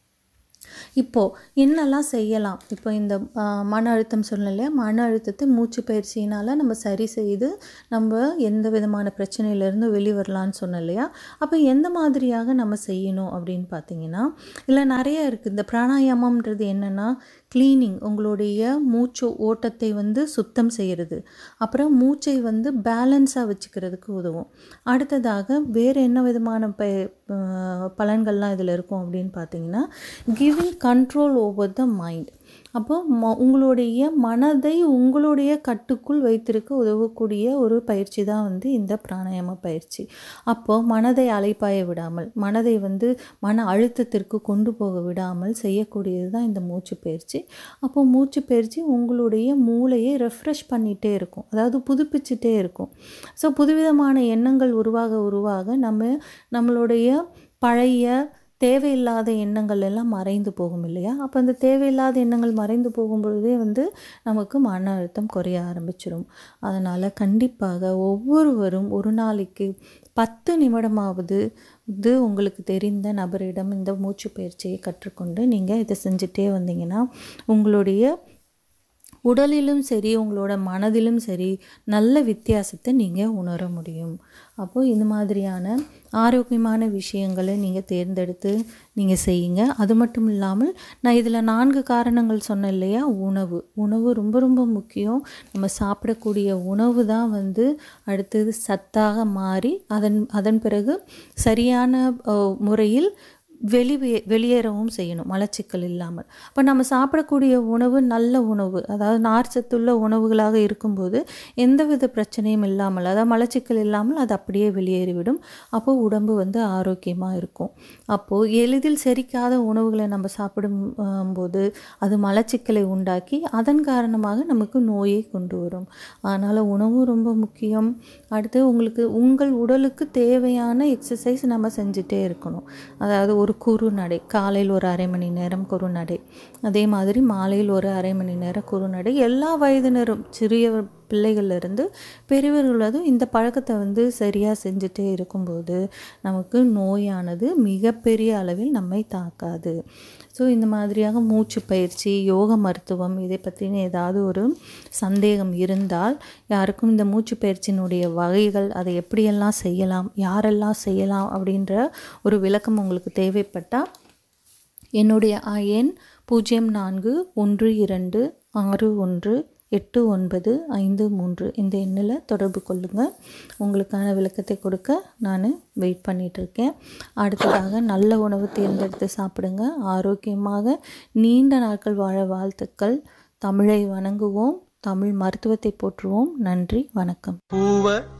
இப்போது என்னெல்லாம் செய்யலாம் இப்போ இந்த ஆ, மன அழுத்தம் சொன்னேன் இல்லையா மன அழுத்தத்தை மூச்சு பயிற்சியினால் நம்ம சரி செய்து நம்ம எந்த விதமான பிரச்சனையிலேருந்து வெளிவரலான்னு சொன்னேன் இல்லையா அப்போ எந்த மாதிரியாக நம்ம செய்யணும் அப்படின்னு பார்த்தீங்கன்னா இதில் நிறைய இருக்குது இந்த பிராணாயாமம்ன்றது என்னென்னா க்ளீனிங் உங்களுடைய மூச்சு ஓட்டத்தை வந்து சுத்தம் செய்கிறது அப்புறம் மூச்சை வந்து பேலன்ஸாக வச்சுக்கிறதுக்கு உதவும் அடுத்ததாக வேறு என்ன விதமான ப அஹ் பலன்கள்லாம் இதில் இருக்கும் அப்படின்னு பார்த்தீங்கன்னா giving control over the mind அப்போ ம உங்களுடைய மனதை உங்களுடைய கட்டுக்குள் வைத்திருக்க உதவக்கூடிய ஒரு பயிற்சி தான் வந்து இந்த பிராணாயாம பயிற்சி அப்போது மனதை அலைப்பாய விடாமல் மனதை வந்து மன அழுத்தத்திற்கு கொண்டு போக விடாமல் செய்யக்கூடியது தான் இந்த மூச்சு பயிற்சி அப்போ மூச்சு பயிற்சி உங்களுடைய மூளையை ரெஃப்ரெஷ் பண்ணிகிட்டே இருக்கும் அதாவது புதுப்பிச்சுட்டே இருக்கும் ஸோ புதுவிதமான எண்ணங்கள் உருவாக உருவாக நம்ம நம்மளுடைய பழைய தேவையில்லாத எண்ணங்கள் எல்லாம் மறைந்து போகும் இல்லையா அப்போ அந்த தேவையில்லாத எண்ணங்கள் மறைந்து போகும் பொழுதே வந்து நமக்கு மன அழுத்தம் குறைய ஆரம்பிச்சிடும் அதனால் கண்டிப்பாக ஒவ்வொருவரும் ஒரு நாளைக்கு பத்து நிமிடமாவது இது உங்களுக்கு தெரிந்த நபரிடம் இந்த மூச்சு பயிற்சியை கற்றுக்கொண்டு நீங்கள் இதை செஞ்சுட்டே வந்தீங்கன்னா உங்களுடைய உடலிலும் சரி உங்களோட மனதிலும் சரி நல்ல வித்தியாசத்தை நீங்கள் உணர முடியும் அப்போது இந்த மாதிரியான ஆரோக்கியமான விஷயங்களை நீங்கள் தேர்ந்தெடுத்து நீங்கள் செய்யுங்க அது மட்டும் இல்லாமல் நான் இதில் நான்கு காரணங்கள் சொன்னேன் இல்லையா உணவு உணவு ரொம்ப ரொம்ப முக்கியம் நம்ம சாப்பிடக்கூடிய உணவு தான் வந்து அடுத்தது சத்தாக மாறி அதன் அதன் பிறகு சரியான அஹ், முறையில் வெளியே வெளியேறவும் செய்யணும் மலச்சிக்கல் இல்லாமல் இப்போ நம்ம சாப்பிடக்கூடிய உணவு நல்ல உணவு அதாவது நார்ச்சத்துள்ள உணவுகளாக இருக்கும்போது எந்தவித பிரச்சனையும் இல்லாமல் அதாவது மலச்சிக்கல் இல்லாமல் அது அப்படியே வெளியேறிவிடும் அப்போது உடம்பு வந்து ஆரோக்கியமாக இருக்கும் அப்போது எளிதில் செரிக்காத உணவுகளை நம்ம சாப்பிடும் ஆம், போது அது மலச்சிக்கலை உண்டாக்கி அதன் காரணமாக நமக்கு நோயை கொண்டு வரும் அதனால் உணவு ரொம்ப முக்கியம் அடுத்து உங்களுக்கு உங்கள் உடலுக்கு தேவையான எக்ஸசைஸ் நம்ம செஞ்சுட்டே இருக்கணும் அதாவது ஒரு குறுநடை காலையில் ஒரு அரை மணி நேரம் குறுநடை அதே மாதிரி மாலையில் ஒரு அரை மணி நேரம் குறுநடை எல்லா வயதினரும் சிறிய பிள்ளைகள்ல இருந்து பெரியவர்களதும் இந்த பழக்கத்தை வந்து சரியாக செஞ்சுட்டே இருக்கும்போது நமக்கு நோயானது மிகப்பெரிய அளவில் நம்மை தாக்காது ஸோ இந்த மாதிரியாக மூச்சு பயிற்சி யோக மருத்துவம் இதை பற்றின ஏதாவது ஒரு சந்தேகம் இருந்தால் யாருக்கும் இந்த மூச்சு பயிற்சியினுடைய வகைகள் அதை எப்படியெல்லாம் செய்யலாம் யாரெல்லாம் செய்யலாம் அப்படின்ற ஒரு விளக்கம் உங்களுக்கு தேவைப்பட்டால் என்னுடைய அ- எண் பூஜ்ஜியம் நான்கு ஒன்று இரண்டு ஆறு ஒன்று எட்டு ஒன்பது ஐந்து மூன்று இந்த எண்ணில் தொடர்பு கொள்ளுங்கள் உங்களுக்கான விளக்கத்தை கொடுக்க நான் வெயிட் பண்ணிகிட்ருக்கேன் அடுத்ததாக நல்ல உணவு தேர்ந்தெடுத்து சாப்பிடுங்க ஆரோக்கியமாக நீண்ட நாட்கள் வாழ வாழ்த்துக்கள் தமிழை வணங்குவோம் தமிழ் மருத்துவத்தை போற்றுவோம் நன்றி வணக்கம் பூவ